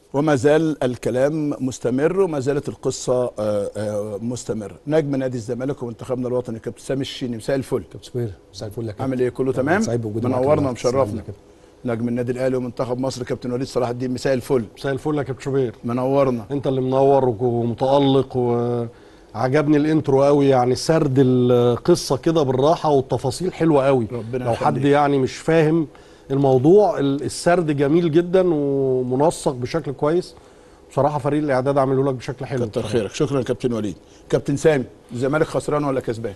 وما زال الكلام مستمر وما زالت القصه آه، آه، مستمره نجم نادي الزمالك ومنتخبنا الوطني كابتن سامي الشيني مساء الفل كابتن شوبير مساء الفل يا كابتن عامل ايه كله طبعاً تمام سعيد بوجودي معاك منورنا النهاردة. ومشرفنا تسلم لي يا نجم النادي الاهلي ومنتخب مصر كابتن وليد صلاح الدين مساء الفل مساء الفل يا كابتن شوبير منورنا انت اللي منور ومتالق وعجبني الانترو قوي يعني سرد القصه كده بالراحه والتفاصيل حلوه قوي ربنا لو حد يخليك. يعني مش فاهم الموضوع ال- السرد جميل جدا ومنسق بشكل كويس بصراحه فريق الاعداد عامله لك بشكل حلو كتر خيرك شكرا كابتن وليد كابتن سامي الزمالك خسران ولا كسبان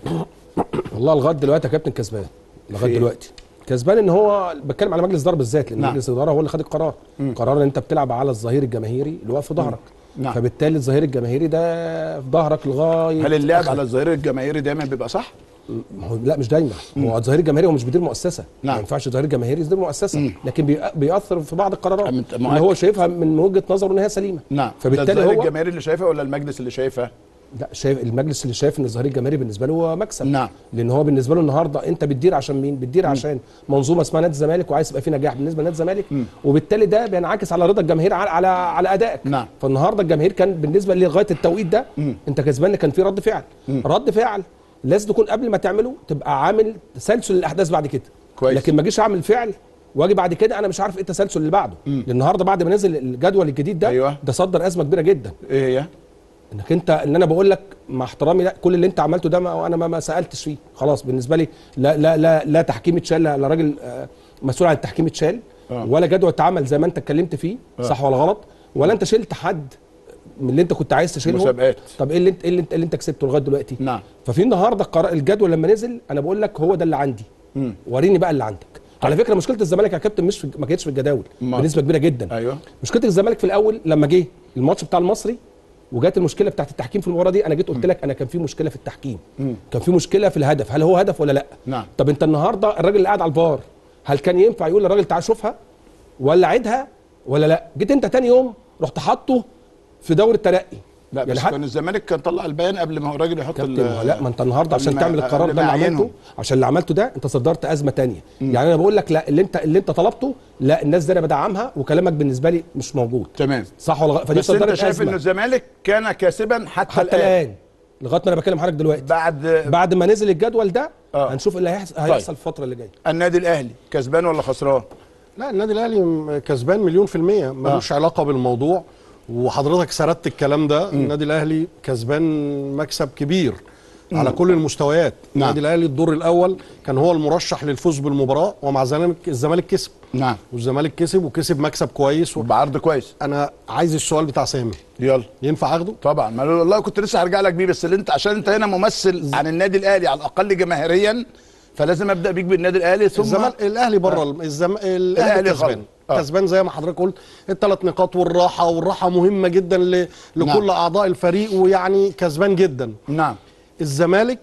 والله لغايه دلوقتي يا كابتن كسبان في لغايه إيه؟ دلوقتي كسبان ان هو بتكلم على مجلس الاداره بالذات لان نعم. مجلس الاداره هو اللي خد القرار قرار ان انت بتلعب على الظهير الجماهيري اللي واقف في ظهرك نعم. فبالتالي الظهير الجماهيري ده في ظهرك لغايه هل اللعب آخر- على الظهير الجماهيري دايما بيبقى صح ما هو لا مش دايما هو الظهير الجماهيري هو مش بيدير مؤسسه نعم. ما ينفعش ظهير جماهيري يدير مؤسسه لكن بي- بيأثر في بعض القرارات أم أنت اللي مؤكد. هو شايفها من وجهه نظره ان هي سليمه نعم فبالتالي ده الظهير هو الجماهيري اللي شايفها ولا المجلس اللي شايفها لا شايف المجلس اللي شايف ان الظهير الجماهيري بالنسبه له هو مكسب نعم. لان هو بالنسبه له النهارده انت بتدير عشان مين بتدير عشان منظومه اسمها نادي الزمالك وعايز يبقى في نجاح بالنسبه لنادي الزمالك وبالتالي ده بينعكس على رضا الجماهير على على, على ادائك نعم. فالنهارده الجماهير كان بالنسبه لغايه التوقيت ده انت كسبان كان في رد فعل رد فعل لازم تكون قبل ما تعمله تبقى عامل تسلسل الاحداث بعد كده كويس. لكن ما اجيش اعمل فعل واجي بعد كده انا مش عارف ايه التسلسل اللي بعده لان النهارده بعد ما نزل الجدول الجديد ده أيوة. ده صدر ازمه كبيره جدا ايه هي انك انت ان انا بقول لك مع احترامي لا كل اللي انت عملته ده ما انا ما, ما سالتش فيه خلاص بالنسبه لي لا لا لا لا تحكيم اتشال لا لا راجل آه، مسؤول عن التحكيم اتشال آه. ولا جدول اتعمل زي ما انت اتكلمت فيه آه. صح ولا غلط ولا انت شلت حد من اللي انت كنت عايز تشيله مسابقات. طب ايه اللي انت ايه اللي انت, اللي انت كسبته لغايه دلوقتي نعم. ففي النهارده القرار الجدول لما نزل انا بقول لك هو ده اللي عندي وريني بقى اللي عندك على فكره مشكله الزمالك يا كابتن مش في ما كانتش في الجداول أمال. بنسبه كبيره جدا ايوه مشكله الزمالك في الاول لما جه الماتش بتاع المصري وجات المشكله بتاعت التحكيم في المباراه دي انا جيت قلت لك انا كان في مشكله في التحكيم كان في مشكله في الهدف هل هو هدف ولا لا نعم. طب انت النهارده الراجل اللي قاعد على الفار هل كان ينفع يقول للراجل تعال شوفها ولا عيدها ولا لا جيت انت تاني يوم رحت حاطه في دور الترقي لا بس حتى- كان الزمالك كان طلع البيان قبل ما هو الراجل يحط كابتن ال- ما هو لا ما انت النهارده قبل عشان ما- تعمل القرار قبل ده ما اللي يعينهم. عملته عشان اللي عملته ده انت صدرت ازمه تانية يعني انا بقول لك لا اللي انت اللي انت طلبته لا الناس دي انا بدعمها وكلامك بالنسبه لي مش موجود تمام صح ولا غلط فدي بس انت صدرت شايف أزمة. ان الزمالك كان كاسبا حتى, حتى الان لغايه ما انا بكلم حضرتك دلوقتي بعد بعد ما نزل الجدول ده آه. هنشوف ايه اللي هيحصل هيحصل الفتره اللي جايه النادي الاهلي كسبان ولا خسران لا النادي الاهلي م- كسبان مليون في المية ملوش علاقة بالموضوع وحضرتك سردت الكلام ده النادي الاهلي كسبان مكسب كبير على كل المستويات نعم. النادي الاهلي الدور الاول كان هو المرشح للفوز بالمباراة ومع ذلك الزمالك كسب نعم والزمالك كسب وكسب مكسب كويس و... بعرض كويس انا عايز السؤال بتاع سامي يلا ينفع اخده طبعا ما والله كنت لسه هرجع لك بيه بس اللي انت عشان انت هنا ممثل عن النادي الاهلي على الاقل جماهيريا فلازم ابدا بيك بالنادي الاهلي ثم الزمالك الاهلي بره الم... الزم... الأهلي الاهلي غلط. كسبان آه. كسبان زي ما حضرتك قلت الثلاث نقاط والراحه والراحه مهمه جدا ل... لكل نعم. اعضاء الفريق ويعني كسبان جدا نعم الزمالك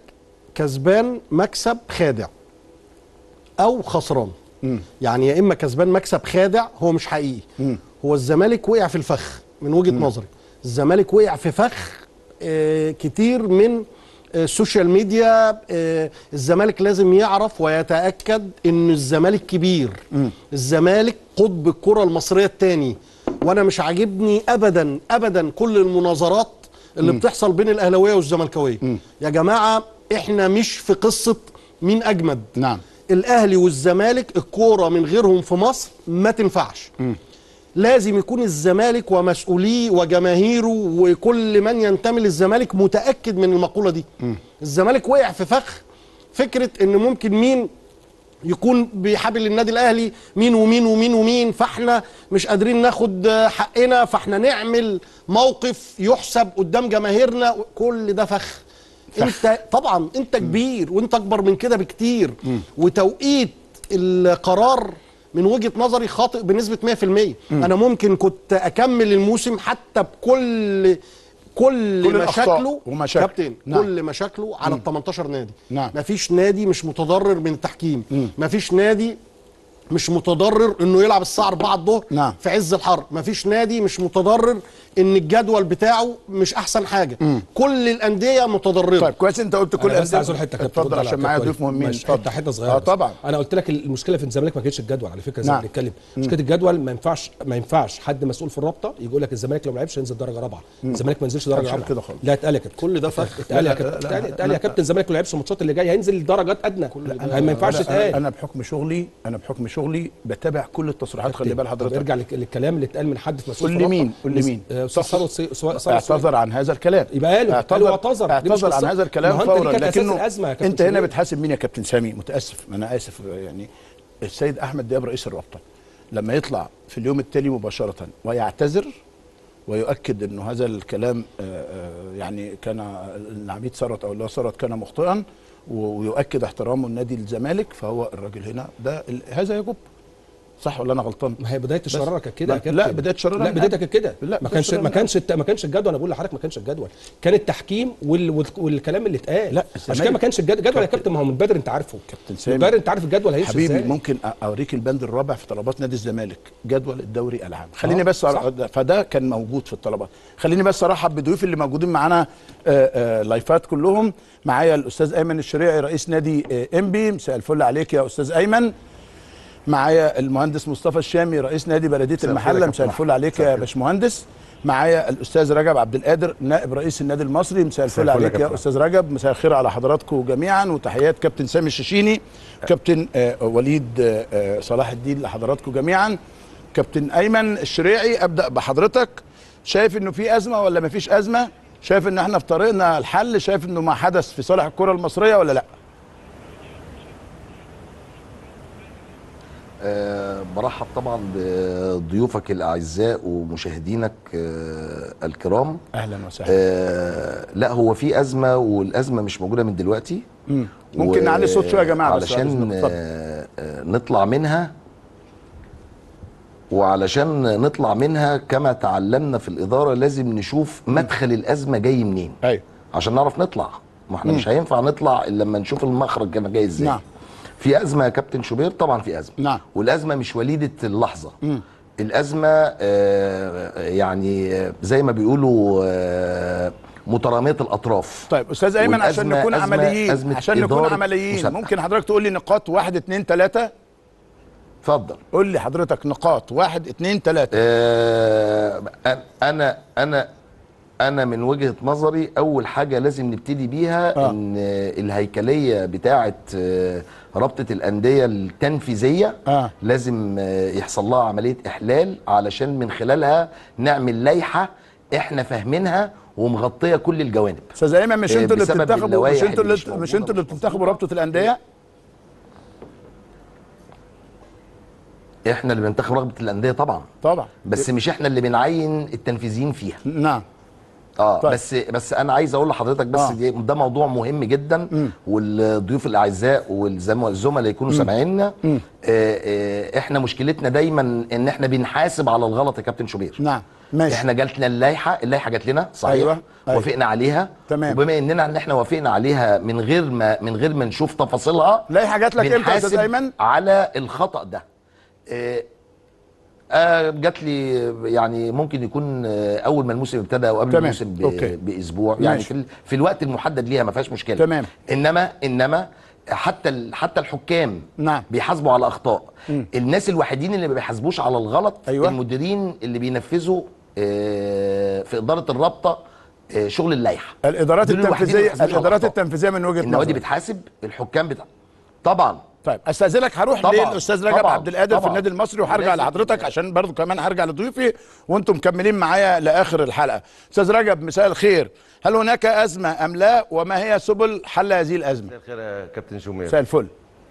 كسبان مكسب خادع او خسران يعني يا اما كسبان مكسب خادع هو مش حقيقي هو الزمالك وقع في الفخ من وجهه نظري الزمالك وقع في فخ آه كتير من آه، السوشيال ميديا آه الزمالك لازم يعرف ويتاكد ان الزمالك كبير الزمالك قطب الكره المصريه الثاني وانا مش عاجبني ابدا ابدا كل المناظرات اللي بتحصل بين الاهلاويه والزملكاويه يا جماعه احنا مش في قصه مين اجمد نعم الاهلي والزمالك الكوره من غيرهم في مصر ما تنفعش لازم يكون الزمالك ومسؤوليه وجماهيره وكل من ينتمي للزمالك متاكد من المقوله دي الزمالك وقع في فخ فكره ان ممكن مين يكون بيحابل النادي الاهلي مين ومين ومين ومين فاحنا مش قادرين ناخد حقنا فاحنا نعمل موقف يحسب قدام جماهيرنا كل ده فخ انت طبعا انت كبير وانت اكبر من كده بكتير وتوقيت القرار من وجهه نظري خاطئ بنسبه 100% انا ممكن كنت اكمل الموسم حتى بكل كل, كل الأخطاء مشاكله ومشاكل. كابتن نعم. كل مشاكله على ال 18 نادي نعم. مفيش نادي مش متضرر من التحكيم مفيش نادي مش متضرر انه يلعب الساعه 4 الظهر نعم. في عز الحر مفيش نادي مش متضرر ان الجدول بتاعه مش احسن حاجه كل الانديه متضرره طيب كويس انت قلت كل انا بس الأندية. عايز اقول حته كابتن اتفضل ترد على عشان معايا كابتن ضيوف مهمين ماشي، اتفضل. حته حته صغيره اه بس. طبعا انا قلت لك المشكله في الزمالك ما كانتش الجدول على فكره زي ما نعم. بنتكلم مشكله الجدول ما ينفعش ما ينفعش حد مسؤول في الرابطه يقول لك الزمالك لو ما لعبش هينزل درجه رابعه الزمالك ما ينزلش درجه مش رابعه كده خالص. لا اتقال يا كابتن كل ده فتح اتقال يا لا، كابتن لا، اتقال- لا، اتقال يا كابتن الزمالك لو لعبش الماتشات اللي جايه هينزل درجات ادنى ما ينفعش أنا- يتقال انا بحكم شغلي انا بحكم شغلي بتابع كل التصريحات خلي بال طب حضرتك ارجع لك- للكلام اللي اتقال من حد في مسؤول قول في لي مين؟ الرابطة. قول لي مين؟ آه، استاذ ثروت سي- سوا- ثروت سويد. اعتذر عن هذا الكلام يبقى قالوا اعتذر قالوا اعتذر دي مش اعتذر عن قصة. هذا الكلام ما هو أنت دي فورا كانت أساس لكنه الأزمة يا كابتن انت هنا سمير. بتحاسب مين يا كابتن سامي متاسف انا اسف يعني السيد احمد دياب رئيس الرابطه لما يطلع في اليوم التالي مباشره ويعتذر ويؤكد انه هذا الكلام آه، آه، يعني كان العميد ثروت او اللي هو ثروت كان مخطئا ويؤكد احترامه لنادي الزمالك فهو الراجل هنا ده ال- هذا يجب صح ولا انا غلطان؟ ما هي بدايه الشراره كانت كده يا لا، كابتن لا، بداية الشرارة لا من بدايتها قبل. كانت كده لا، ما بداية كانش الشرارة ما من كانش الت- ما كانش الجدول انا بقول لحضرتك ما كانش الجدول كان التحكيم وال... وال... والكلام اللي اتقال لا، عشان الزمالك- كده ما كانش الجدول الجدول يا كابتن ما هو من بدري انت عارفه كابتن من سامي. بدري انت عارف الجدول هيمشي حبيبي ازاي ممكن أ- اوريك البند الرابع في طلبات نادي الزمالك جدول الدوري العام خليني آه، بس صح. أر... فده كان موجود في الطلبات خليني بس ارحب بضيوفي اللي موجودين معانا آه، آه، لايفات كلهم معايا الاستاذ ايمن الشريعي رئيس نادي آه، انبي مساء الفل عليك يا استاذ ايمن معايا المهندس مصطفى الشامي رئيس نادي بلديه الخير يا المحله كابتن مساء أحمد. الفل عليك مساء يا الخير. باشمهندس معايا الاستاذ رجب عبد القادر نائب رئيس النادي المصري مساء الفل الفل يا عليك يا كابتن. استاذ رجب مساء الخير على حضراتكم جميعا وتحيات كابتن سامي الششيني كابتن آه، وليد آه، آه، صلاح الدين لحضراتكم جميعا كابتن ايمن الشريعي ابدا بحضرتك شايف انه في ازمه ولا ما فيش ازمه شايف ان احنا في طريقنا الحل شايف انه ما حدث في صالح الكره المصريه ولا لا آه، برحب طبعا بضيوفك الاعزاء ومشاهدينك آه، الكرام اهلا وسهلا آه، لا هو في ازمه والازمه مش موجوده من دلوقتي مم. ممكن نعلي الصوت شويه يا جماعه بس بعد علشان إذنكم. اتفضل. آه، آه، نطلع منها وعلشان نطلع منها كما تعلمنا في الاداره لازم نشوف مدخل الازمه جاي منين ايوه عشان نعرف نطلع ما احنا مش هينفع نطلع الا لما نشوف المخرج كان جاي ازاي نعم. في ازمه يا كابتن شوبير طبعا في ازمه نعم. والازمه مش وليده اللحظه الازمه آه، يعني آه، زي ما بيقولوا آه، متراميه الاطراف طيب استاذ ايمن عشان والأزمة- نكون أزمة- عمليين أزمة عشان نكون إدارة عمليين مسابقة. ممكن حضرتك تقول لي نقاط واحد اتنين تلاته اتفضل قول لي حضرتك نقاط واحد اتنين تلاته آه، انا انا انا من وجهه نظري اول حاجه لازم نبتدي بيها آه. آه. ان الهيكليه بتاعه آه، رابطه الانديه التنفيذيه آه. لازم آه، يحصل لها عمليه احلال علشان من خلالها نعمل لائحه احنا فاهمينها ومغطيه كل الجوانب استاذ ايمن مش آه، انتوا اللي بسبب بتنتخبوا مش اللوائح انتوا اللي اللي مش مش موجودة انتوا اللي مش بتنتخبوا مظبوطة. رابطه الانديه احنا اللي بننتخب رغبه الانديه طبعا طبعا بس مش احنا اللي بنعين التنفيذيين فيها نعم اه طيب. طيب. بس بس انا عايز اقول لحضرتك بس آه. آه. دي ده موضوع مهم جدا والضيوف الاعزاء والزملاء اللي يكونوا سامعيننا آه آه احنا مشكلتنا دايما ان احنا بنحاسب على الغلط يا كابتن شوبير نعم ماشي احنا جات لنا اللائحه اللائحه جات لنا صحيح أيوة، أيوة. وافقنا عليها تمام. وبما اننا ان احنا وافقنا عليها من غير ما من غير ما نشوف تفاصيلها لائحة جات لك إمتى يا أستاذ بنحاسب أيمن؟ على الخطا ده آه آه جات لي يعني ممكن يكون آه اول ما الموسم ابتدى او قبل تمام. الموسم ب- أوكي. باسبوع يعني ماشي. في, ال- في الوقت المحدد ليها ما فيهاش مشكله تمام. انما انما حتى ال- حتى الحكام نعم. بيحاسبوا على اخطاء الناس الوحيدين اللي ما بيحاسبوش على الغلط أيوة. المديرين اللي بينفذوا آه، في اداره الرابطه آه، شغل اللائحه الادارات دول الوحيدين اللي التنفيذيه ما بيحاسبوش على الادارات الأخطاء. التنفيذيه من وجهه النوادي نظرك بتحاسب الحكام بتاع طبعا طيب استاذنك هروح طبعاً، للاستاذ رجب طبعاً، عبد القادر في طبعاً. النادي المصري وهرجع لازم- لحضرتك عشان برضو كمان هرجع لضيوفي وانتم مكملين معايا لاخر الحلقه استاذ رجب مساء الخير هل هناك ازمه ام لا وما هي سبل حل هذه الازمه مساء الخير يا كابتن شومير مساء الفل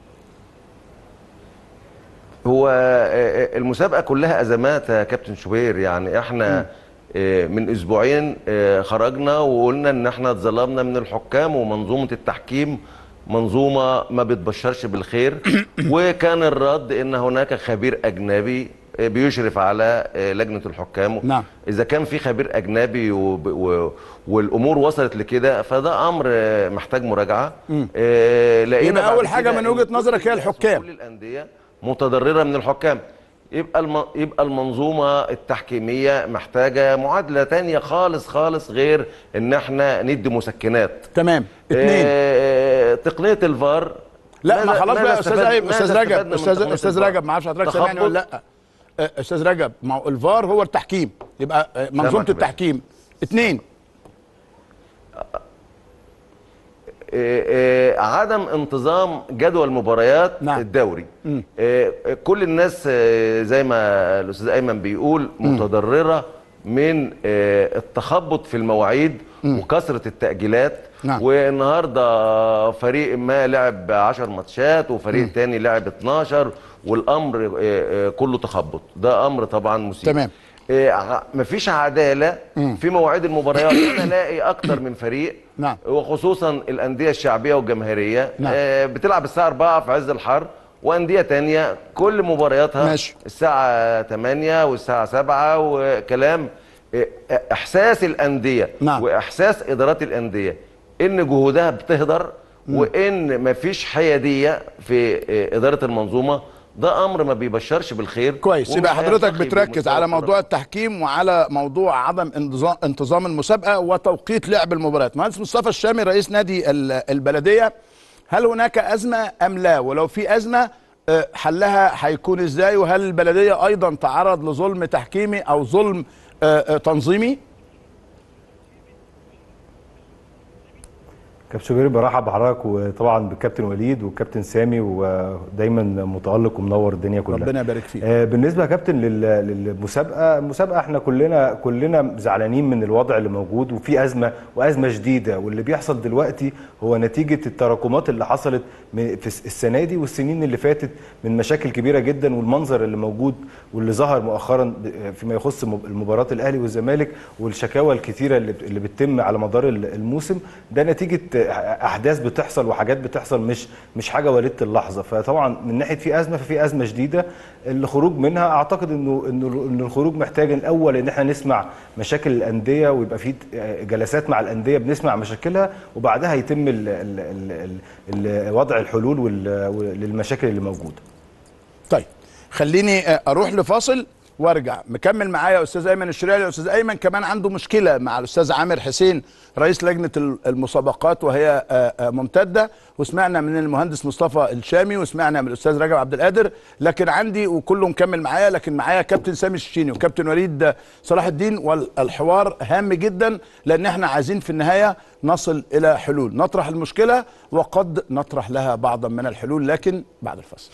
هو آه، المسابقه كلها ازمات يا كابتن شوبير يعني احنا آه، من اسبوعين آه، خرجنا وقلنا ان احنا اتظلمنا من الحكام ومنظومه التحكيم منظومه ما بتبشرش بالخير وكان الرد ان هناك خبير اجنبي آه، بيشرف على آه، لجنه الحكام نعم. اذا كان في خبير اجنبي وب... و... والامور وصلت لكده فده امر آه، محتاج مراجعه آه، لقينا يبقى بعد أول حاجة كده من إن وجهة كل نظرك هي الناس الحكام. وكل الانديه متضرره من الحكام يبقى الم... يبقى المنظومه التحكيميه محتاجه معادله تانية خالص خالص غير ان احنا ندي مسكنات تمام اثنين آه... تقنيه الفار لا ما ماذا- خلاص ماذا بقى يا استاذ استفاد- أيمن ماذا استاذ رجب استفدنا من استاذ تقنية استاذ الفار؟ رجب ما اعرفش حضرتك سامعني ولا لا آه، استاذ رجب ما هو الفار هو التحكيم يبقى آه، منظومه سامعك يا باشا. التحكيم اثنين آه، آه، عدم انتظام جدول مباريات نعم. الدوري آه، آه، كل الناس آه، زي ما الاستاذ ايمن بيقول متضرره من آه، التخبط في المواعيد وكثره التاجيلات نعم. والنهارده فريق ما لعب 10 ماتشات وفريق تاني لعب 12 والامر آه، آه، كله تخبط ده امر طبعا مسيء تمام. آه، ع- مفيش عداله في مواعيد المباريات انا الاقي اكتر من فريق نعم. وخصوصا الانديه الشعبيه والجماهيريه نعم. آه بتلعب الساعه 4 في عز الحر وانديه تانية كل مبارياتها ماشي. الساعه 8 والساعه 7 وكلام آه، احساس الانديه نعم. واحساس ادارات الانديه ان جهودها بتهدر وان مفيش حياديه في آه، اداره المنظومه ده امر ما بيبشرش بالخير كويس ومش يبقى حضرتك هيرتقي بتركز بمستوى على الكرة. موضوع التحكيم وعلى موضوع عدم انتظام انتظام المسابقه وتوقيت لعب المباريات مهندس مصطفى الشامي رئيس نادي ال- البلديه هل هناك ازمه ام لا ولو في ازمه آه، حلها هيكون ازاي وهل البلديه ايضا تعرض لظلم تحكيمي او ظلم آه، آه، تنظيمي كابتن شوبير برحب بحضرتك وطبعا بالكابتن وليد والكابتن سامي ودايما متالق ومنور الدنيا كلها ربنا يبارك فيك آه، بالنسبه يا كابتن لل- للمسابقه المسابقه احنا كلنا كلنا زعلانين من الوضع اللي موجود وفي ازمه وازمه شديده واللي بيحصل دلوقتي هو نتيجه التراكمات اللي حصلت م- في الس- السنه دي والسنين اللي فاتت من مشاكل كبيره جدا والمنظر اللي موجود واللي ظهر مؤخرا ب- فيما يخص مب- المباراه الاهلي والزمالك والشكاوى الكتيره اللي بت- اللي بتتم على مدار ال- الموسم ده نتيجه احداث بتحصل وحاجات بتحصل مش مش حاجه وليده اللحظه فطبعا من ناحيه في ازمه ففي ازمه شديده الخروج منها اعتقد انه انه ان الخروج محتاج الاول ان احنا نسمع مشاكل الانديه ويبقى في جلسات مع الانديه بنسمع مشاكلها وبعدها يتم ال ال ال ال وضع الحلول وال- للمشاكل اللي موجوده طيب خليني آه، اروح لفاصل وارجع مكمل معايا استاذ ايمن الشريعي استاذ ايمن كمان عنده مشكله مع الاستاذ عامر حسين رئيس لجنه ال- المسابقات وهي آه، آه، ممتده وسمعنا من المهندس مصطفى الشامي وسمعنا من الاستاذ رجب عبد القادر لكن عندي وكله مكمل معايا لكن معايا كابتن سامي الشيني وكابتن وليد صلاح الدين والحوار هام جدا لان احنا عايزين في النهايه نصل الى حلول نطرح المشكله وقد نطرح لها بعضا من الحلول لكن بعد الفاصل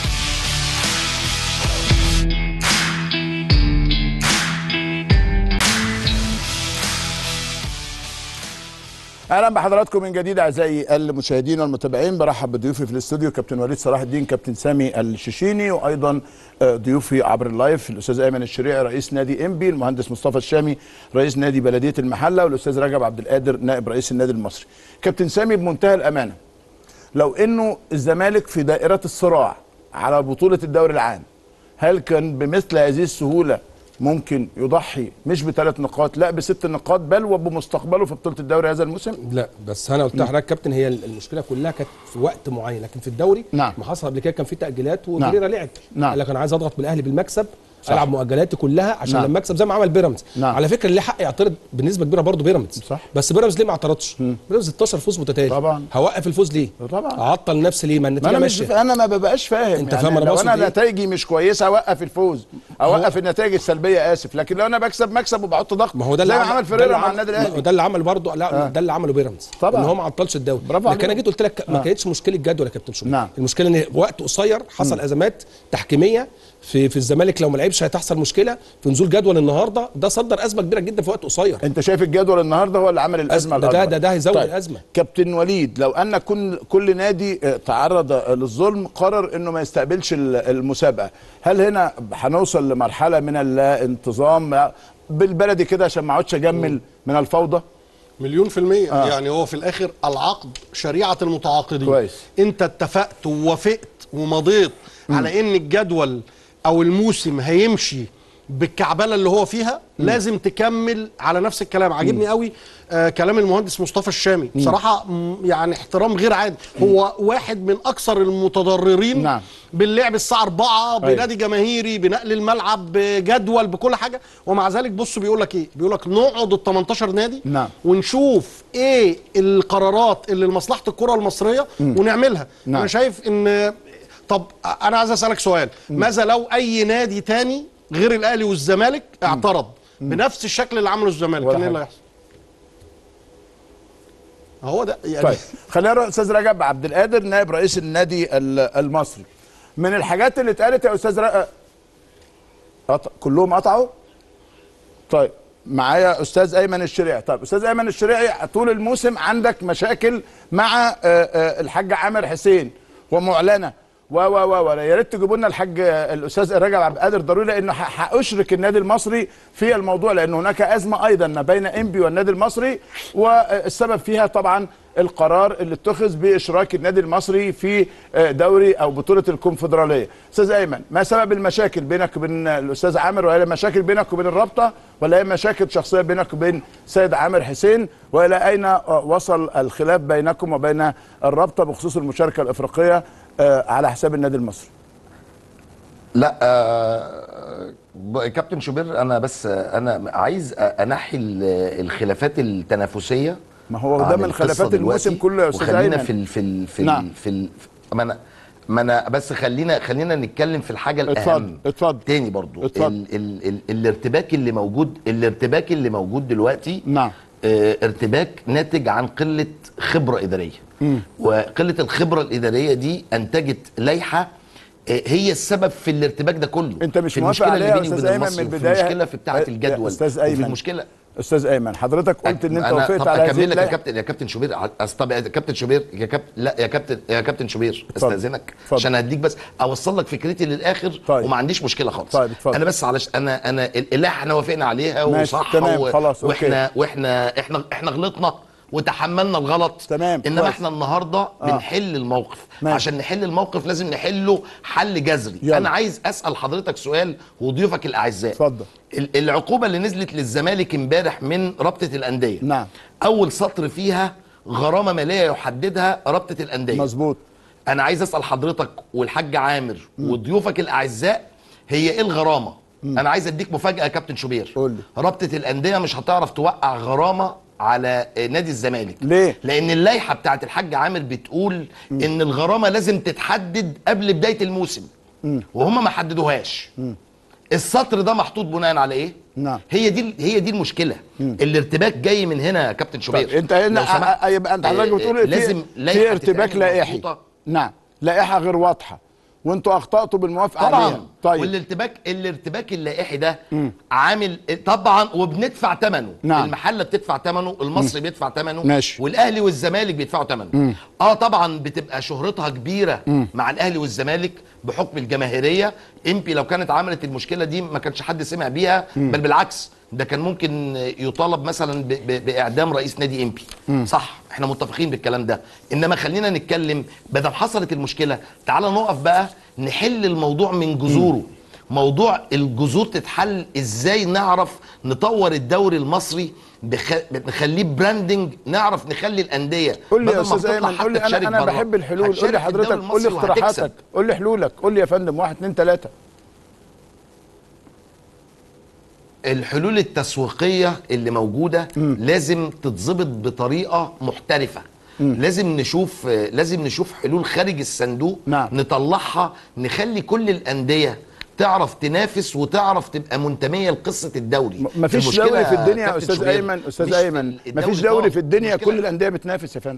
اهلا بحضراتكم من جديد اعزائي المشاهدين والمتابعين برحب بضيوفي في الاستوديو كابتن وليد صلاح الدين كابتن سامي الشيشيني وايضا آه، ضيوفي عبر اللايف الاستاذ ايمن الشريعي رئيس نادي انبي المهندس مصطفى الشامي رئيس نادي بلديه المحله والاستاذ رجب عبد القادر نائب رئيس النادي المصري كابتن سامي بمنتهى الامانه لو انه الزمالك في دائره الصراع على بطوله الدوري العام هل كان بمثل هذه السهوله ممكن يضحي مش بثلاث نقاط لا بست نقاط بل وبمستقبله في بطوله الدوري هذا الموسم لا بس انا قلت لحضرتك كابتن هي المشكله كلها كانت في وقت معين لكن في الدوري نعم. ما حصل قبل كده كان في تاجيلات نعم. وفريرا لعب نعم. قال لك انا عايز اضغط بالاهلي بالمكسب العب مؤجلاتي كلها عشان نعم. لما اكسب زي ما عمل بيراميدز نعم. على فكره اللي حق يعترض بنسبه كبيره برضه بيراميدز صح. بس بيراميدز ليه ما اعترضش بيراميدز 16 فوز متتالي طبعا. هوقف الفوز ليه طبعا. اعطل نفسي ليه ما ما النتيجه انا مش ماشيه انا ما ببقاش فاهم أنت يعني فاهم أنا لو بقصد انا إيه؟ نتائجي مش كويسه اوقف الفوز اوقف النتائج السلبيه اسف لكن لو انا بكسب مكسب وبحط ضغط ما هو ده زي ما عمل- عمل ده فريرا اللي مع عمل- النادي ما- الاهلي ده اللي عمله برضه لا آه. ده اللي عمله بيراميدز طبعا. ان هو ما عطلش الدوري برافو لكن انا عليك. جيت قلت لك ما آه. كانتش مشكله جدول يا كابتن شوبير نعم. المشكله ان وقت قصير حصل ازمات تحكيميه في في الزمالك لو ما لعبش هتحصل مشكله في نزول جدول النهارده ده صدر ازمه كبيره جدا في وقت قصير انت شايف الجدول النهارده هو اللي عمل الازمه ده- ده- الأكبر. ده- ده هيزود الأزمة. كابتن وليد لو ان كل كل نادي آه، تعرض آه، للظلم قرر انه ما يستقبلش ال- المسابقه هل هنا هنوصل لمرحله من الانتظام آه، بالبلدي كده عشان ما اقعدش اجمل من الفوضى مليون في المية آه. آه. يعني هو في الآخر العقد شريعة المتعاقدين كويس. أنت اتفقت ووافقت ومضيت على إن الجدول أو الموسم هيمشي بالكعبله اللي هو فيها لازم تكمل على نفس الكلام عاجبني قوي آه كلام المهندس مصطفى الشامي بصراحه م- يعني احترام غير عادي هو واحد من اكثر المتضررين نعم. باللعب الساعه 4 أيوة. بنادي جماهيري بنقل الملعب بجدول بكل حاجه ومع ذلك بص بيقول لك ايه بيقول لك نقعد ال 18 نادي نعم. ونشوف ايه القرارات اللي لمصلحه الكره المصريه ونعملها نعم. انا شايف ان طب انا عايز اسالك سؤال ماذا لو اي نادي تاني غير الاهلي والزمالك اعترض بنفس الشكل اللي عمله الزمالك ولا كان ايه اللي حاجة. هيحصل هو ده يعني طيب خلينا نروح استاذ رجب عبد القادر نائب رئيس النادي ال- المصري من الحاجات اللي اتقالت يا استاذ رجب قطع كلهم قطعوا طيب معايا استاذ ايمن الشريعي طيب استاذ ايمن الشريعي طول الموسم عندك مشاكل مع آه، آه، الحاج عامر حسين ومعلنه و و و و يا ريت تجيبوا لنا الحاج آه، الاستاذ رجب عبد القادر ضروري لانه ح- هاشرك النادي المصري في الموضوع لان هناك ازمه ايضا ما بين انبي والنادي المصري والسبب فيها طبعا القرار اللي اتخذ باشراك النادي المصري في آه، دوري او بطوله الكونفدراليه استاذ ايمن ما سبب المشاكل بينك وبين الاستاذ عامر وهي مشاكل بينك وبين الرابطه ولا هي مشاكل شخصيه بينك وبين سيد عامر حسين والى اين آه، وصل الخلاف بينكم وبين الرابطه بخصوص المشاركه الافريقيه آه، على حساب النادي المصري لا آه ب- كابتن شوبير انا بس آه، انا عايز أ- انحي ال- الخلافات التنافسيه ما هو ده عن من القصة خلافات الموسم دلوقتي، كله يا أستاذ وخلينا أيمن. في ال في ال في نعم. ال في ال ما انا ما انا بس خلينا خلينا نتكلم في الحاجه الاهم اتفضل، اتفضل. تاني برضو اتفضل. ال ال ال الارتباك اللي موجود الارتباك اللي موجود دلوقتي نعم. آه ارتباك ناتج عن قله خبره اداريه وقله الخبره الاداريه دي انتجت لائحه آه، هي السبب في الارتباك ده كله انت مش في موافق المشكله اللي عليها يا بيني استاذ وبين ايمن من المصري وفي البدايه المشكله في بتاعه يا الجدول استاذ وفي ايمن المشكله استاذ ايمن حضرتك قلت ان انت أنا- وافقت طب على هذه اكمل لك يا اللائحة. كابتن يا كابتن شوبير ع- أصل طب يا كابتن شوبير يا كابتن لا يا كابتن يا كابتن شوبير اتفضل. استاذنك اتفضل. عشان هديك بس اوصل لك فكرتي للاخر طيب. وما عنديش مشكله خالص طيب، اتفضل. انا بس علش انا انا اللائحه احنا وافقنا عليها ماشي، وصح تمام، و... خلاص، أوكي. واحنا واحنا احنا احنا غلطنا وتحملنا الغلط تمام، انما كويس. احنا النهارده بنحل الموقف ماشي. عشان نحل الموقف لازم نحله حل جذري يلا. انا عايز اسال حضرتك سؤال وضيوفك الاعزاء اتفضل. ال- العقوبه اللي نزلت للزمالك امبارح من رابطه الانديه نعم. اول سطر فيها غرامه ماليه يحددها رابطه الانديه مظبوط انا عايز اسال حضرتك والحاج عامر وضيوفك الاعزاء هي ايه الغرامه انا عايز اديك مفاجاه يا كابتن شوبير قول لي. رابطه الانديه مش هتعرف توقع غرامه على نادي الزمالك ليه؟ لان اللائحه بتاعت الحاج عامر بتقول ان الغرامه لازم تتحدد قبل بدايه الموسم وهم ما حددوهاش السطر ده محطوط بناء على ايه نعم. هي دي هي دي المشكله الارتباك جاي من هنا يا كابتن شوبير طيب انت هنا لو سمحت. آه، آه، يبقى انت حضرتك آه، بتقول آه، في- لازم في لائحة ارتباك تتعمل لائحي مظبوطة. نعم لائحه غير واضحه وانتوا اخطاتوا بالموافقه طبعا عليها طيب والارتباك الارتباك اللائحي ده عامل طبعا وبندفع ثمنه نعم. المحله بتدفع ثمنه المصري بيدفع ثمنه ماشي. والاهلي والزمالك بيدفعوا ثمنه اه طبعا بتبقى شهرتها كبيره مع الاهلي والزمالك بحكم الجماهيريه امبي لو كانت عملت المشكله دي ما كانش حد سمع بيها بل بالعكس ده كان ممكن يطالب مثلا ب- ب- باعدام رئيس نادي امبي صح احنا متفقين بالكلام ده انما خلينا نتكلم بدل حصلت المشكله تعال نقف بقى نحل الموضوع من جذوره موضوع الجذور تتحل ازاي نعرف نطور الدوري المصري بخ... نخليه براندنج نعرف نخلي الانديه قول لي يا بدل ما استاذ بتطلع ايمن حتى قول لي انا تشارك انا بره. بحب الحلول قول هتشارك لي في الدوري حضرتك قول لي المصري وهتكسب. اقتراحاتك قول لي حلولك قول لي يا فندم واحد اتنين تلاته الحلول التسويقيه اللي موجوده لازم تتظبط بطريقه محترفه لازم نشوف لازم نشوف حلول خارج الصندوق نعم. نطلعها نخلي كل الانديه تعرف تنافس وتعرف تبقى منتميه لقصه الدوري م- مفيش المشكلة دوري في الدنيا يا كابتن استاذ شوبير، ايمن استاذ مش ايمن الدوري مفيش دوري آه، في الدنيا المشكلة كل الانديه بتنافس يا فندم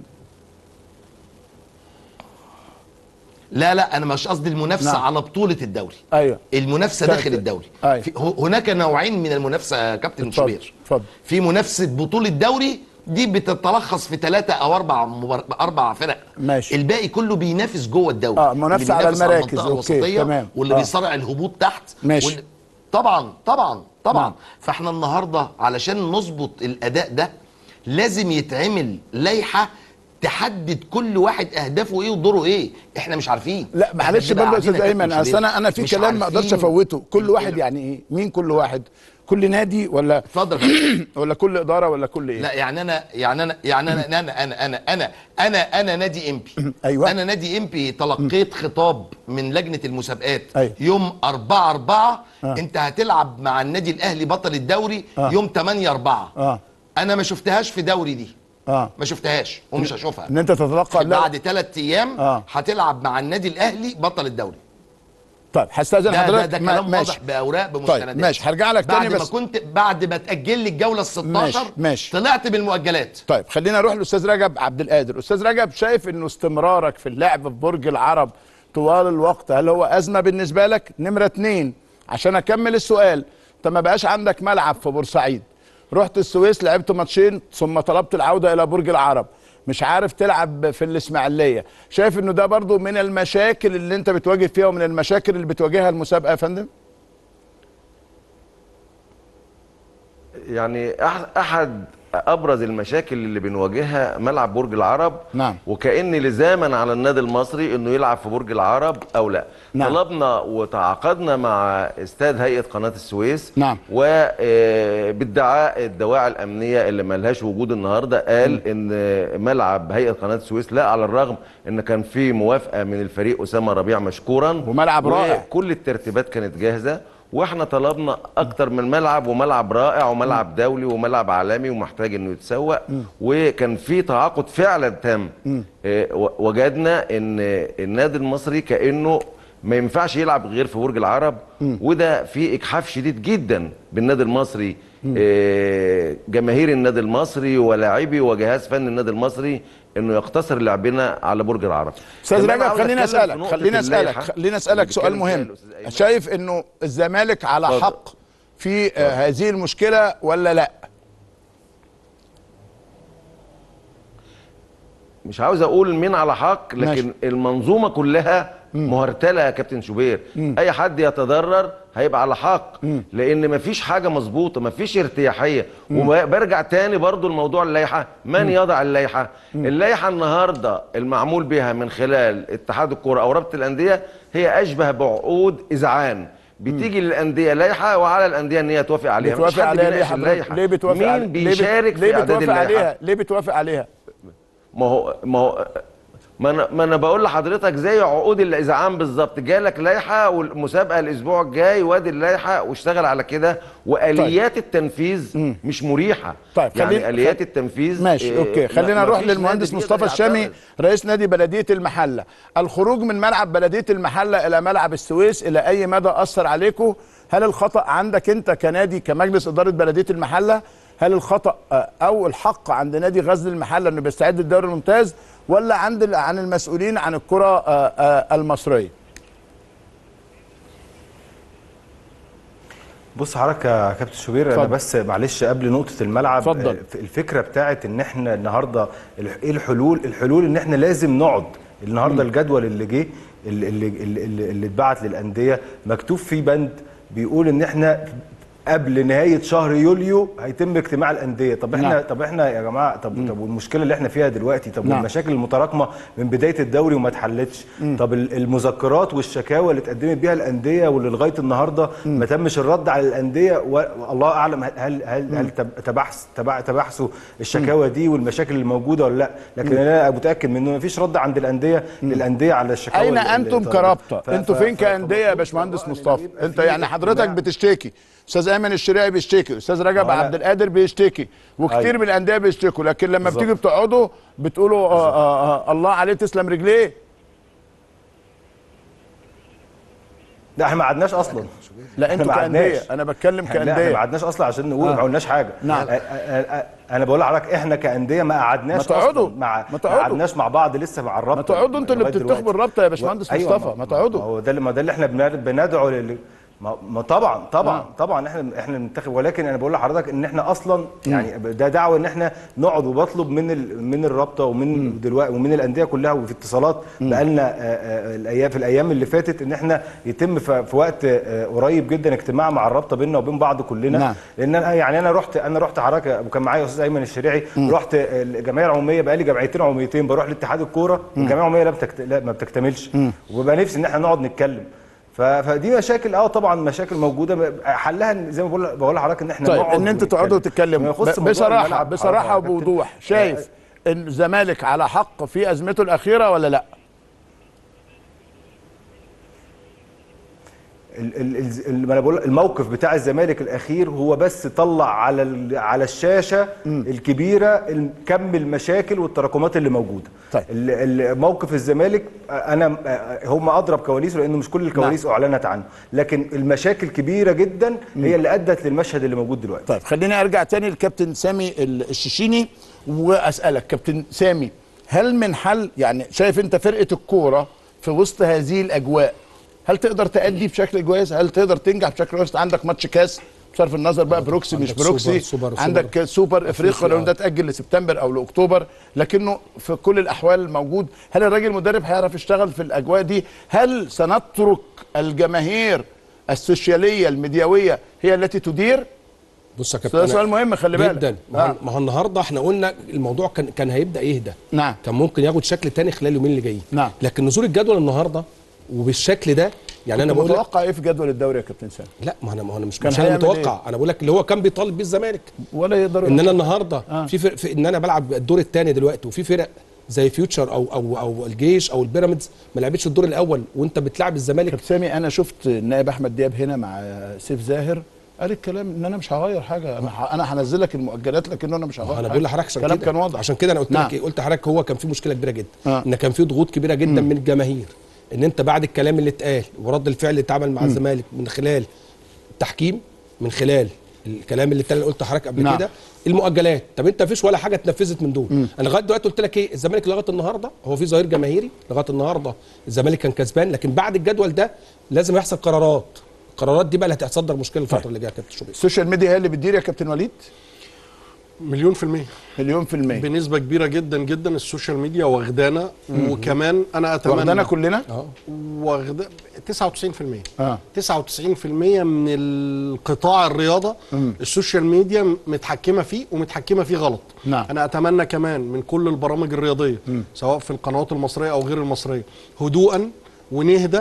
لا لا انا مش قصدي المنافسه نعم. على بطوله الدوري ايوه المنافسه تا- داخل تا- الدوري أيوة. في ه- هناك نوعين من المنافسه يا كابتن اتفضل، شوبير اتفضل. في منافسه بطوله دوري دي بتتلخص في ثلاثة او اربع مبار... اربع فرق ماشي. الباقي كله بينافس جوه الدوري آه، منافسة اللي على بينافس المراكز، المنطقة أوكي، الوسطية تمام. واللي آه. بيصارع الهبوط تحت ماشي. واللي... طبعا طبعا طبعا نعم. فاحنا النهارده علشان نظبط الاداء ده لازم يتعمل لائحه تحدد كل واحد اهدافه ايه ودوره ايه احنا مش عارفين لا إحنا معلش بنبقى برضه يا قاعدين استاذ يا ايمن كابتن اصل انا انا في مش كلام ما اقدرش عارفين افوته كل ال- واحد ال- يعني ايه مين كل واحد كل نادي ولا اتفضل يا فندم. ولا كل اداره ولا كل ايه لا يعني انا يعني انا يعني انا انا انا انا انا انا, أنا نادي امبي أيوة. انا نادي امبي تلقيت خطاب من لجنه المسابقات أيوة. يوم 4 4 آه. انت هتلعب مع النادي الاهلي بطل الدوري آه. يوم 8 4 اه انا ما شفتهاش في دوري دي اه ما شفتهاش ومش هشوفها ان انت تتلقى لا بعد ثلاث ايام آه. هتلعب مع النادي الاهلي بطل الدوري طيب هستاذن ده ده, حضرتك ده ما- كلام ماشي واضح باوراق بمستندات ماشي، هرجع لك تاني بعد بس- ما كنت بعد ما تاجل لي الجوله ال 16 ماشي، ماشي. طلعت بالمؤجلات طيب خلينا نروح لاستاذ رجب عبد القادر استاذ رجب شايف انه استمرارك في اللعب في برج العرب طوال الوقت هل هو ازمه بالنسبه لك نمره اتنين عشان اكمل السؤال انت ما بقاش عندك ملعب في بورسعيد رحت السويس لعبت ماتشين ثم طلبت العوده الى برج العرب مش عارف تلعب في الاسماعيليه شايف انه ده برضو من المشاكل اللي انت بتواجه فيها ومن المشاكل اللي بتواجهها المسابقه يا فندم يعني أح- احد ابرز المشاكل اللي بنواجهها ملعب برج العرب نعم. وكان لزاما على النادي المصري انه يلعب في برج العرب او لا نعم. طلبنا وتعاقدنا مع استاد هيئه قناه السويس نعم. وبادعاء الدواعي الامنيه اللي ملهاش وجود النهارده قال ان ملعب هيئه قناه السويس لا على الرغم ان كان في موافقه من الفريق اسامه ربيع مشكورا وملعب رائع. كل الترتيبات كانت جاهزه واحنا طلبنا اكتر من ملعب وملعب رائع وملعب دولي وملعب عالمي ومحتاج انه يتسوق وكان في تعاقد فعلا تام آه، و- وجدنا ان النادي المصري كانه ما ينفعش يلعب غير في برج العرب وده في اجحاف شديد جدا بالنادي المصري آه، جماهير النادي المصري ولاعبي وجهاز فني النادي المصري انه يقتصر لعبنا على برج العرب استاذ كمان رجب عاوز خليني أتكلم في اسالك نقطة خليني اسالك اللائحة خليني اللي اسالك سؤال بيتكلم فيها مهم الأستاذ أيمن. شايف انه الزمالك على اتفضل. حق في آه، هذه المشكله ولا لا مش عاوز اقول مين على حق لكن ماشي. ماشي. المنظومه كلها مهرتله يا كابتن شوبير اي حد يتضرر هيبقى على حق لان مفيش حاجه مظبوطه مفيش ارتياحيه وبرجع تاني برضو الموضوع اللائحه من يضع اللائحه اللائحه النهارده المعمول بها من خلال اتحاد الكوره او رابطه الانديه هي اشبه بعقود اذعان بتيجي للانديه لائحه وعلى الانديه ان هي توافق عليها مفيش بتوافق حد عليها ليه بيناقش حضرتك اللائحة. ليه بتوافق مين عليها ليه بت- بيشارك ليه في اعداد بتوافق اللائحه عليها ليه بتوافق عليها ما هو ما هو ما انا ما انا بقول لحضرتك زي عقود الاذعان بالظبط جالك لائحه والمسابقه الاسبوع الجاي وادي اللائحه واشتغل على كده واليات طيب. التنفيذ مش مريحه طيب، يعني خلينا- اليات التنفيذ ماشي آه، اوكي ما- خلينا ما نروح فيش للمهندس نادي مصطفى بيقدر الشامي يعترض. رئيس نادي بلديه المحله الخروج من ملعب بلديه المحله الى ملعب السويس الى اي مدى اثر عليكم هل الخطا عندك انت كنادي كمجلس اداره بلديه المحله هل الخطا آه، او الحق عند نادي غزل المحله انه بيستعد للدوري الممتاز ولا عند ال- عن المسؤولين عن الكره آه، آه، المصريه بص حضرتك يا كابتن شوبير انا اتفضل. بس معلش قبل نقطه الملعب اتفضل. آه، الفكره بتاعت ان احنا النهارده الح- ايه الحلول الحلول ان احنا لازم نقعد النهارده الجدول اللي جه اللي اللي اللي, اللي اتبعت للانديه مكتوب فيه بند بيقول ان احنا قبل نهايه شهر يوليو هيتم اجتماع الانديه طب احنا نعم. طب احنا يا جماعه طب طب والمشكله اللي احنا فيها دلوقتي طب نعم. والمشاكل المتراكمه من بدايه الدوري وما اتحلتش طب ال- المذكرات والشكاوى اللي اتقدمت بيها الانديه واللي لغايه النهارده ما تمش الرد على الانديه والله اعلم هل هل هل, هل تب- تبحث تبع- تبحثوا الشكاوى دي والمشاكل اللي موجوده ولا لا لكن انا متاكد من انه ما فيش رد عند الانديه للانديه على الشكاوى اين اللي- انتم اللي- كرابطه ف- انتوا ف- فين ف- كانديه يا فمفروض باشمهندس والله إن مصطفى يبقى انت في يعني حضرتك اجتماع. بتشتكي استاذ ايمن الشريعي بيشتكي استاذ رجب هو أنا- عبد القادر بيشتكي وكتير أيوة. من الانديه بيشتكوا لكن لما بالظبط. بتيجوا بتقعدوا بتقولوا آه آه آه الله عليه تسلم رجليه لا احنا ما قعدناش اصلا لا إحنا انتوا ما كانديه قعدناش. انا بتكلم لا احنا ما كانديه قعدناش اصلا عشان نقول آه. ما قلناش حاجه نعم. أ- أ- أ- انا بقول لحضرتك احنا كانديه ما قعدناش ما تقعدوا. أصلاً مع ما ما تقعدوا. قعدناش مع بعض لسه مع الرابطه ما تقعدوا انتوا اللي لغاية بتنتخبوا دلوقتي. الرابطه يا باشمهندس أيوة، مصطفى ما ما تقعدوا هو ده اللي ما ده اللي احنا بن- بندعو لل... ما ما طبعا طبعا آه. آه. طبعا احنا احنا بننتخب ولكن انا بقول لحضرتك ان احنا اصلا يعني ده دعوه ان احنا نقعد وبطلب من ال من الرابطه ومن دلوقتي ومن الانديه كلها وفي اتصالات بقالنا آه، آه، الايام في الايام اللي فاتت ان احنا يتم في في وقت آه، قريب جدا اجتماع مع الرابطه بيننا وبين بعض كلنا نعم. لان انا يعني انا رحت انا رحت حضرتك وكان معايا استاذ ايمن الشريعي رحت الجمعيه العموميه بقالي جمعيتين عموميتين بروح لاتحاد الكوره والجمعيه العموميه لا, بتكت... لا ما بتكتملش وببقى نفسي ان احنا نقعد نتكلم ف- فدي مشاكل اه طبعا مشاكل موجوده حلها إن- زي ما بقول بقول لحضرتك ان احنا طيب نقعد ان انتوا ونتكلم. تقعدوا ما تتكلموا يخص ب- موضوع بصراحه الملعب بصراحه حضرتك. وبوضوح آه، شايف ان الزمالك على حق في ازمته الاخيره ولا لا؟ ال- ال- ال- ال- ما انا بقول الموقف بتاع الزمالك الاخير هو بس طلع على ال- على الشاشه الكبيره ال- كم المشاكل والتراكمات اللي موجوده طيب. ال- ال- موقف الزمالك انا هم اضرب كواليسه لانه مش كل الكواليس اعلنت عنه لكن المشاكل كبيره جدا هي اللي ادت للمشهد اللي موجود دلوقتي طيب خليني ارجع تاني للكابتن سامي ال- الشيشيني واسالك كابتن سامي هل من حل يعني شايف انت فرقه الكوره في وسط هذه الاجواء هل تقدر تأدي بشكل كويس هل تقدر تنجح بشكل كويس عندك ماتش كاس بصرف النظر بقى بروكسي مش عندك بروكسي سوبر- سوبر- عندك سوبر افريقيا أفريقيا، لو ده اتاجل لسبتمبر او لاكتوبر لكنه في كل الاحوال موجود هل الراجل المدرب هيعرف يشتغل في الاجواء دي هل سنترك الجماهير السوشياليه الميدياويه هي التي تدير بص يا كابتن ده أنا- سؤال مهم خلي بالك جدا ما هو- آه. ما هو النهارده احنا قلنا الموضوع كان كان هيبدا يهدى نعم. كان ممكن ياخد شكل تاني خلال اليومين اللي جايين نعم. لكن نزول الجدول النهارده وبالشكل ده يعني انا انا بقول لك متوقع ايه في جدول الدوري يا كابتن سامي لا ما انا ما انا مش كان مش انا هيعمل متوقع انا بقول لك اللي هو كان بيطالب بيه الزمالك ولا يقدر ان انا النهارده آه. في, فرق في ان انا بلعب الدور الثاني دلوقتي وفي فرق زي فيوتشر او او او الجيش او البيراميدز ما لعبتش الدور الاول وانت بتلعب الزمالك كابتن سامي انا شفت النائب احمد دياب هنا مع سيف زاهر قال الكلام ان انا مش هغير حاجه انا ه- انا هنزل لك المؤجلات لكن انا مش هغير انا حاجة. بقول لحضرتك عشان الكلام كده كان واضح عشان كده انا قلت نعم. لك إيه؟ قلت لحضرتك هو كان في مشكله كبيره جدا آه. ان كان في ضغوط كبيره جدا من الجماهير ان انت بعد الكلام اللي اتقال ورد الفعل اللي اتعمل مع الزمالك من خلال التحكيم من خلال الكلام اللي اتقال اللي قلت لحضرتك قبل نعم. كده المؤجلات طب انت مفيش ولا حاجه اتنفذت من دول انا لغايه دلوقتي قلت لك ايه الزمالك لغايه النهارده هو في ظهير جماهيري لغايه النهارده الزمالك كان كسبان لكن بعد الجدول ده لازم يحصل قرارات القرارات دي بقى اللي هتصدر مشكله الفتره اللي جايه يا كابتن شوبير السوشيال ميديا هي اللي بتدير يا كابتن وليد مليون في المية مليون في المية بنسبة كبيرة جدا جدا السوشيال ميديا واخدانا وكمان انا اتمنى واخدانا كلنا اه واخد 99% اه 99% من القطاع الرياضة السوشيال ميديا متحكمة فيه ومتحكمة فيه غلط نعم. أنا أتمنى كمان من كل البرامج الرياضية سواء في القنوات المصرية أو غير المصرية هدوءا ونهدى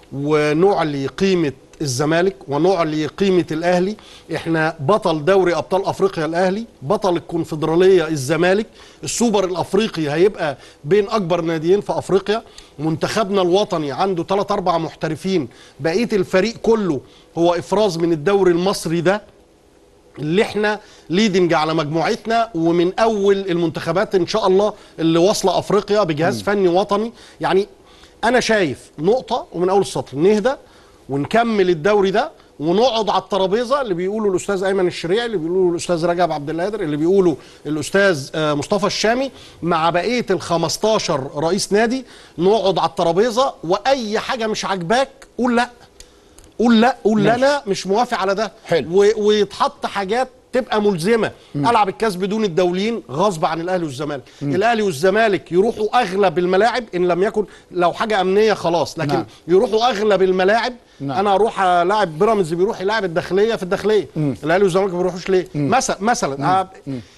ونعلي قيمة الزمالك ونعلي قيمة الأهلي احنا بطل دوري أبطال أفريقيا الأهلي بطل الكونفدرالية الزمالك السوبر الأفريقي هيبقى بين أكبر ناديين في أفريقيا منتخبنا الوطني عنده 3 أربع محترفين بقية الفريق كله هو إفراز من الدوري المصري ده اللي احنا ليدنج على مجموعتنا ومن اول المنتخبات ان شاء الله اللي واصله افريقيا بجهاز فني وطني يعني انا شايف نقطه ومن اول السطر نهدى ونكمل الدوري ده ونقعد على الترابيزه اللي بيقوله الاستاذ ايمن الشريعي اللي بيقوله الاستاذ رجب عبد القادر اللي بيقوله الاستاذ آه، مصطفى الشامي مع بقيه ال 15 رئيس نادي نقعد على الترابيزه واي حاجه مش عاجباك قول لا قول لا قول لا انا مش موافق على ده حلو. و- ويتحط حاجات تبقى ملزمه العب الكاس بدون الدولين غصب عن الاهلي والزمالك الاهلي والزمالك يروحوا اغلب الملاعب ان لم يكن لو حاجه امنيه خلاص لكن نعم. يروحوا اغلب الملاعب نعم. انا اروح الاعب بيراميدز بيروح يلاعب الداخليه في الداخليه الاهلي والزمالك ما بيروحوش ليه مثلا مثلا آه،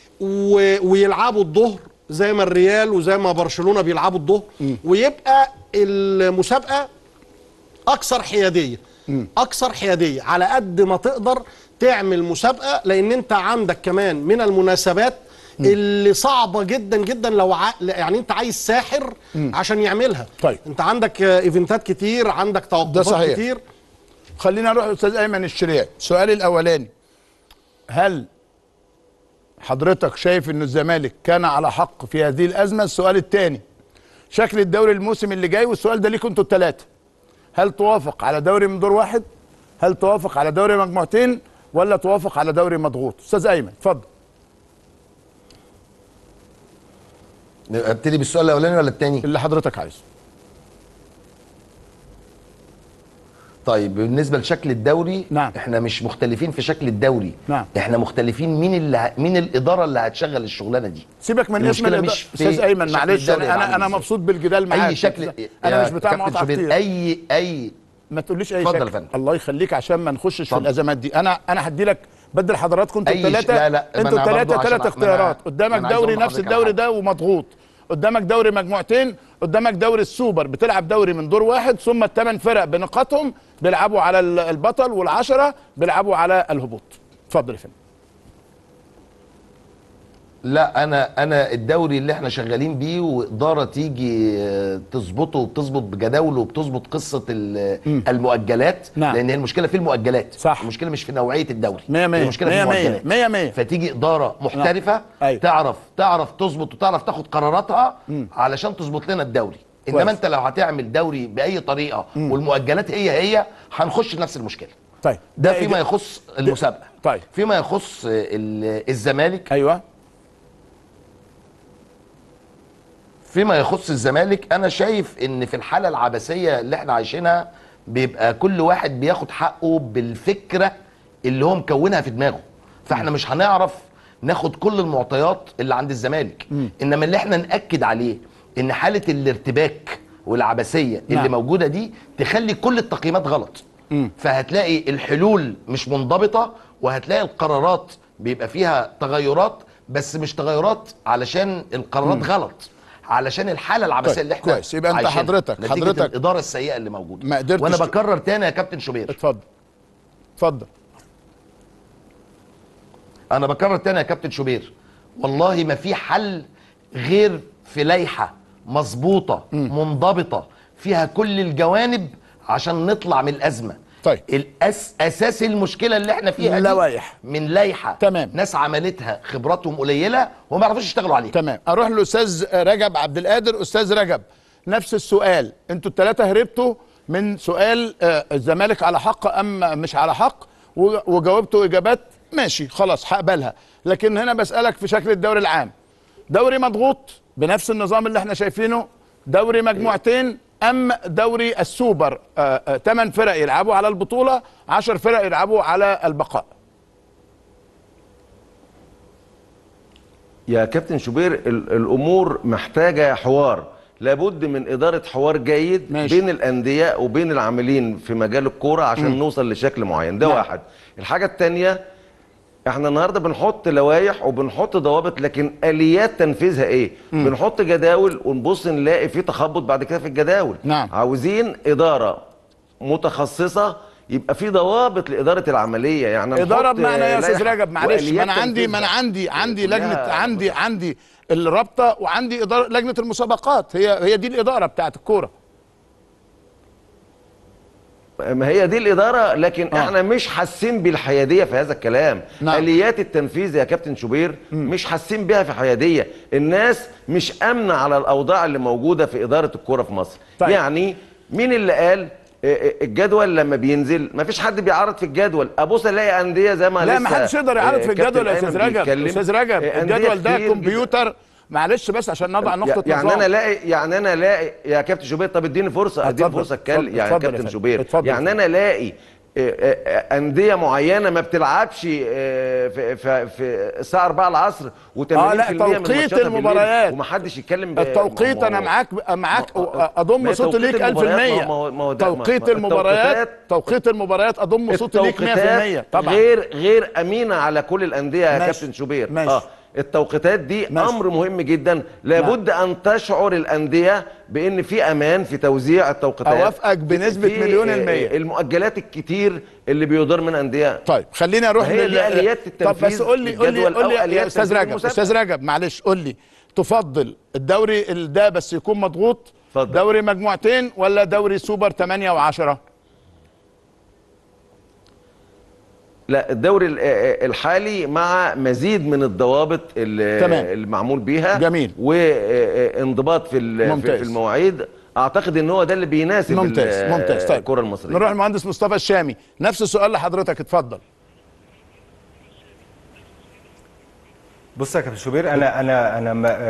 و- ويلعبوا الظهر زي ما الريال وزي ما برشلونه بيلعبوا الظهر ويبقى المسابقه اكثر حياديه اكثر حياديه على قد ما تقدر تعمل مسابقه لان انت عندك كمان من المناسبات اللي صعبه جدا جدا لو ع... يعني انت عايز ساحر عشان يعملها طيب. انت عندك آه، ايفنتات كتير عندك ده توقفات صحيح. كتير خلينا نروح للاستاذ ايمن الشريعي السؤال الاولاني هل حضرتك شايف ان الزمالك كان على حق في هذه الازمه السؤال الثاني شكل الدوري الموسم اللي جاي والسؤال ده ليكم انتوا الثلاثه هل توافق على دوري من دور واحد هل توافق على دوري مجموعتين ولا توافق على دوري مضغوط استاذ ايمن اتفضل ابتدي بالسؤال الاولاني ولا الثاني اللي حضرتك عايزه طيب بالنسبه لشكل الدوري نعم. احنا مش مختلفين في شكل الدوري نعم. احنا مختلفين مين اللي ه... مين الاداره اللي هتشغل الشغلانه دي سيبك من اسم المشكلة الإدارة. مش في استاذ ايمن شكل معلش الدوري انا انا, عامل أنا إزاي. مبسوط بالجدال معاك اي شكل انا يا مش بتاع كابتن مقاطعه شوبير، كتير اي اي ما تقوليش اي اتفضل شكل يا فندم. الله يخليك عشان ما نخشش في اتفضل. الازمات دي انا انا هدي لك بدل حضراتكم انتوا أي ش- الثلاثه لا، لا، ما انتوا أنا برضو الثلاثه عشان ثلاث أ- ما أنا- اختيارات ما قدامك أنا عايز دوري أقول نفس لحضرتك الدوري على ده ومضغوط قدامك دوري مجموعتين قدامك دوري السوبر بتلعب دوري من دور واحد ثم الثمان فرق بنقاطهم بيلعبوا على ال- البطل والعشره بيلعبوا على الهبوط اتفضل يا فندم لا انا انا الدوري اللي احنا شغالين بيه واداره تيجي آه، تظبطه وبتظبط بجداوله وبتظبط قصه ال- المؤجلات نعم. لان هي المشكله في المؤجلات صح. المشكله مش في نوعيه الدوري مية مية. المشكله مية في مية. المؤجلات مية مية. فتيجي اداره محترفه أيوة. تعرف تعرف تظبط وتعرف تاخد قراراتها علشان تظبط لنا الدوري كويس. انما انت لو هتعمل دوري باي طريقه والمؤجلات هي هي هنخش في نفس المشكله طيب ده إيه فيما دي- يخص المسابقه طيب. فيما يخص آه، ال- الزمالك ايوه فيما يخص الزمالك انا شايف ان في الحاله العبثيه اللي احنا عايشينها بيبقى كل واحد بياخد حقه بالفكره اللي هو مكونها في دماغه فاحنا مش هنعرف ناخد كل المعطيات اللي عند الزمالك انما اللي احنا ناكد عليه ان حاله الارتباك والعبثيه اللي نعم. موجوده دي تخلي كل التقييمات غلط فهتلاقي الحلول مش منضبطه وهتلاقي القرارات بيبقى فيها تغيرات بس مش تغيرات علشان القرارات غلط علشان الحاله العبثيه طيب، اللي احنا كويس. يبقى أنت عايشينها. حضرتك- نتيجة حضرتك الاداره السيئه اللي موجوده ما قدرتش وانا ت- بكرر تاني يا كابتن شوبير اتفضل اتفضل انا بكرر تاني يا كابتن شوبير والله ما في حل غير في لائحه مظبوطه منضبطه فيها كل الجوانب عشان نطلع من الازمه طيب. الأس اساس المشكله اللي احنا فيها دي لوائح. من لائحه تمام. ناس عملتها خبراتهم قليله وما يعرفوش يشتغلوا عليها تمام اروح للاستاذ رجب عبد القادر استاذ رجب نفس السؤال انتوا الثلاثه هربتوا من سؤال آه، الزمالك على حق ام مش على حق و- وجاوبتوا اجابات ماشي خلاص هقبلها لكن هنا بسالك في شكل الدوري العام دوري مضغوط بنفس النظام اللي احنا شايفينه دوري مجموعتين ام دوري السوبر ثمان فرق يلعبوا على البطوله 10 فرق يلعبوا على البقاء يا كابتن شوبير ال- الامور محتاجه حوار لابد من اداره حوار جيد ماشي. بين الانديه وبين العاملين في مجال الكوره عشان نوصل لشكل معين ده نعم. واحد الحاجه الثانيه احنا النهارده بنحط لوائح وبنحط ضوابط لكن اليات تنفيذها ايه بنحط جداول ونبص نلاقي في تخبط بعد كده في الجداول نعم. عاوزين اداره متخصصه يبقى في ضوابط لاداره العمليه يعني اداره نحط بمعنى يا استاذ لائحة رجب معلش ما وآليات انا عندي ما انا تنفيذها. عندي عندي كلها لجنه عندي عندي الرابطه وعندي اداره لجنه المسابقات هي هي دي الاداره بتاعت الكوره ما هي دي الاداره لكن آه. آه. احنا مش حاسين بالحياديه في هذا الكلام نعم. اليات التنفيذ يا كابتن شوبير مش حاسين بيها في حياديه الناس مش امنه على الاوضاع اللي موجوده في اداره الكوره في مصر طيب. طيب. يعني مين اللي قال آه، آه، الجدول لما بينزل ما فيش حد بيعرض في الجدول ابص الاقي انديه زي ما لا لسه ما حدش يقدر يعرض آه، في كابتن الجدول يا أيمن استاذ رجب بيتكلم. استاذ رجب آه، أندية الجدول ده كتير جداً. كمبيوتر معلش بس عشان نضع نقطه يعني نظام. انا الاقي يعني انا الاقي يا كابتن شوبير طب اديني فرصه اديني اتفضل، فرصه اتكلم اتفضل، يعني يا اتفضل يا كابتن فندم، شوبير اتفضل يا يعني فندم. انا الاقي آه، آه، انديه معينه ما بتلعبش آه، في في في الساعه 4 العصر و80% آه، لا، من توقيت ماتشاتها بالليل المباريات. ومحدش يتكلم ب- التوقيت ما- انا ما- معاك معاك ما- اضم ما صوتي توقيت ليك 1000% المباريات، ما هو- ما هو ده- ما- توقيت ما- المباريات التوقيتات- توقيت المباريات اضم صوتي ليك 100% التوقيتات طبعا غير غير امينه على كل الانديه يا ماشي، كابتن شوبير ماشي. اه التوقيتات دي ماشي. امر مهم جدا لابد ان تشعر الانديه بان في امان في توزيع التوقيتات أوافقك بنسبة في- مليون آه، المية. المؤجلات الكتير اللي بيدار من انديه طيب خليني اروح هي دي آليات طب التنفيذ بس قول لي في قول لي الجدول قول لي أو آليات يا استاذ تنفيذ رجب المسابقة. استاذ رجب معلش قول لي تفضل الدوري ال- ده بس يكون مضغوط اتفضل. دوري مجموعتين ولا دوري سوبر 8 و10 لا الدوري ال- آه، الحالي مع مزيد من الضوابط اللي تمام. اللي معمول بيها جميل. وانضباط في ال- في ممتاز. في المواعيد اعتقد ان هو ده اللي بيناسب ممتاز ال- ممتاز طيب الكره المصريه نروح المهندس مصطفى الشامي نفس السؤال لحضرتك اتفضل بص يا كابتن شوبير انا انا انا ما- آه،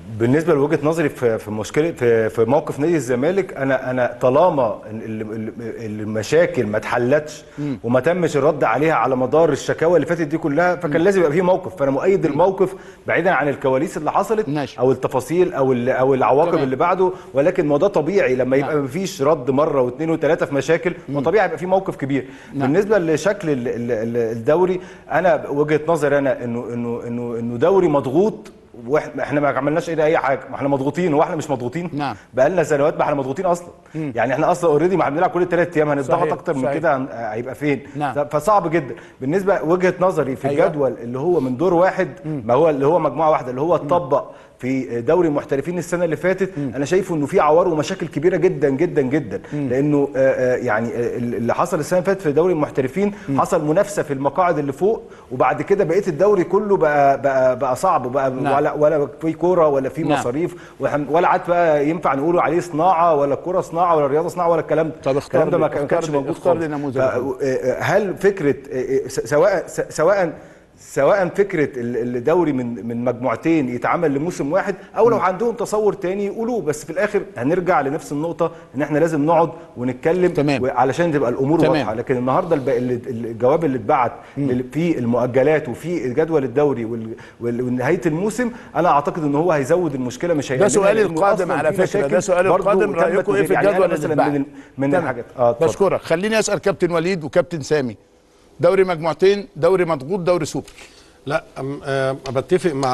بالنسبه لوجهه نظري في في مشكله في في موقف نادي الزمالك انا انا طالما ال- ال- ال- المشاكل ما اتحلتش وما تمش الرد عليها على مدار الشكاوى اللي فاتت دي كلها فكان لازم يبقى في موقف فانا مؤيد الموقف بعيدا عن الكواليس اللي حصلت ماشي. او التفاصيل او ال- او العواقب تمام. اللي بعده ولكن ما ده طبيعي لما يبقى نعم. ما فيش رد مره واثنين وثلاثه في مشاكل ما طبيعي يبقى في موقف كبير بالنسبه لشكل ال- ال- ال- الدوري انا وجهه نظري انا انه انه انه انه دوري مضغوط واحنا احنا ما عملناش ايه اي حاجه ما احنا مضغوطين هو احنا مش مضغوطين نعم. بقالنا سنوات ما احنا مضغوطين اصلا يعني احنا اصلا اوريدي ما بنلعب كل ثلاث ايام هنضغط صحيح، اكتر من صحيح. كده هن- هيبقى فين نعم. فصعب جدا بالنسبه وجهه نظري في أيوة. الجدول اللي هو من دور واحد ما هو اللي هو مجموعه واحده اللي هو اتطبق في دوري المحترفين السنه اللي فاتت انا شايفه انه في عوار ومشاكل كبيره جدا جدا جدا لانه آه، آه، يعني آه، اللي حصل السنه اللي فاتت في دوري المحترفين حصل منافسه في المقاعد اللي فوق وبعد كده بقيه الدوري كله بقى بقى بقى صعب وبقى نعم. ولا ولا في كوره ولا في نعم. مصاريف وإحنا- ولا عاد بقى ينفع نقولوا عليه صناعه ولا الكوره صناعه ولا الرياضه صناعه ولا الكلام ده طب اختار الكلام ده ما لي- كان- اختار كانش لي- موجود اختار لي خالص. نموذج. ف- هل فكره س- سواء س- سواء سواء فكره ال- الدوري من من مجموعتين يتعمل لموسم واحد او لو عندهم تصور تاني يقولوه بس في الاخر هنرجع لنفس النقطه ان احنا لازم نقعد ونتكلم تمام. و- علشان تبقى الامور تمام. واضحه لكن النهارده الب- ال- الجواب اللي اتبعت لل- في المؤجلات وفي جدول الدوري وال- وال- ونهايه الموسم انا اعتقد ان هو هيزود المشكله مش هيقللها سؤالي لأنه القادم أصلاً على في فكرة، ده مشاكل سؤالي برضو القادم، تمت رأيكم إيه في يعني أنا الجدول اللي مثلا اتبعت؟ من, من تمام. الحاجات اه اتفضل. بشكرك خليني اسال كابتن وليد وكابتن سامي دوري مجموعتين دوري مضغوط دوري سوبر لا أم- آه، بتفق مع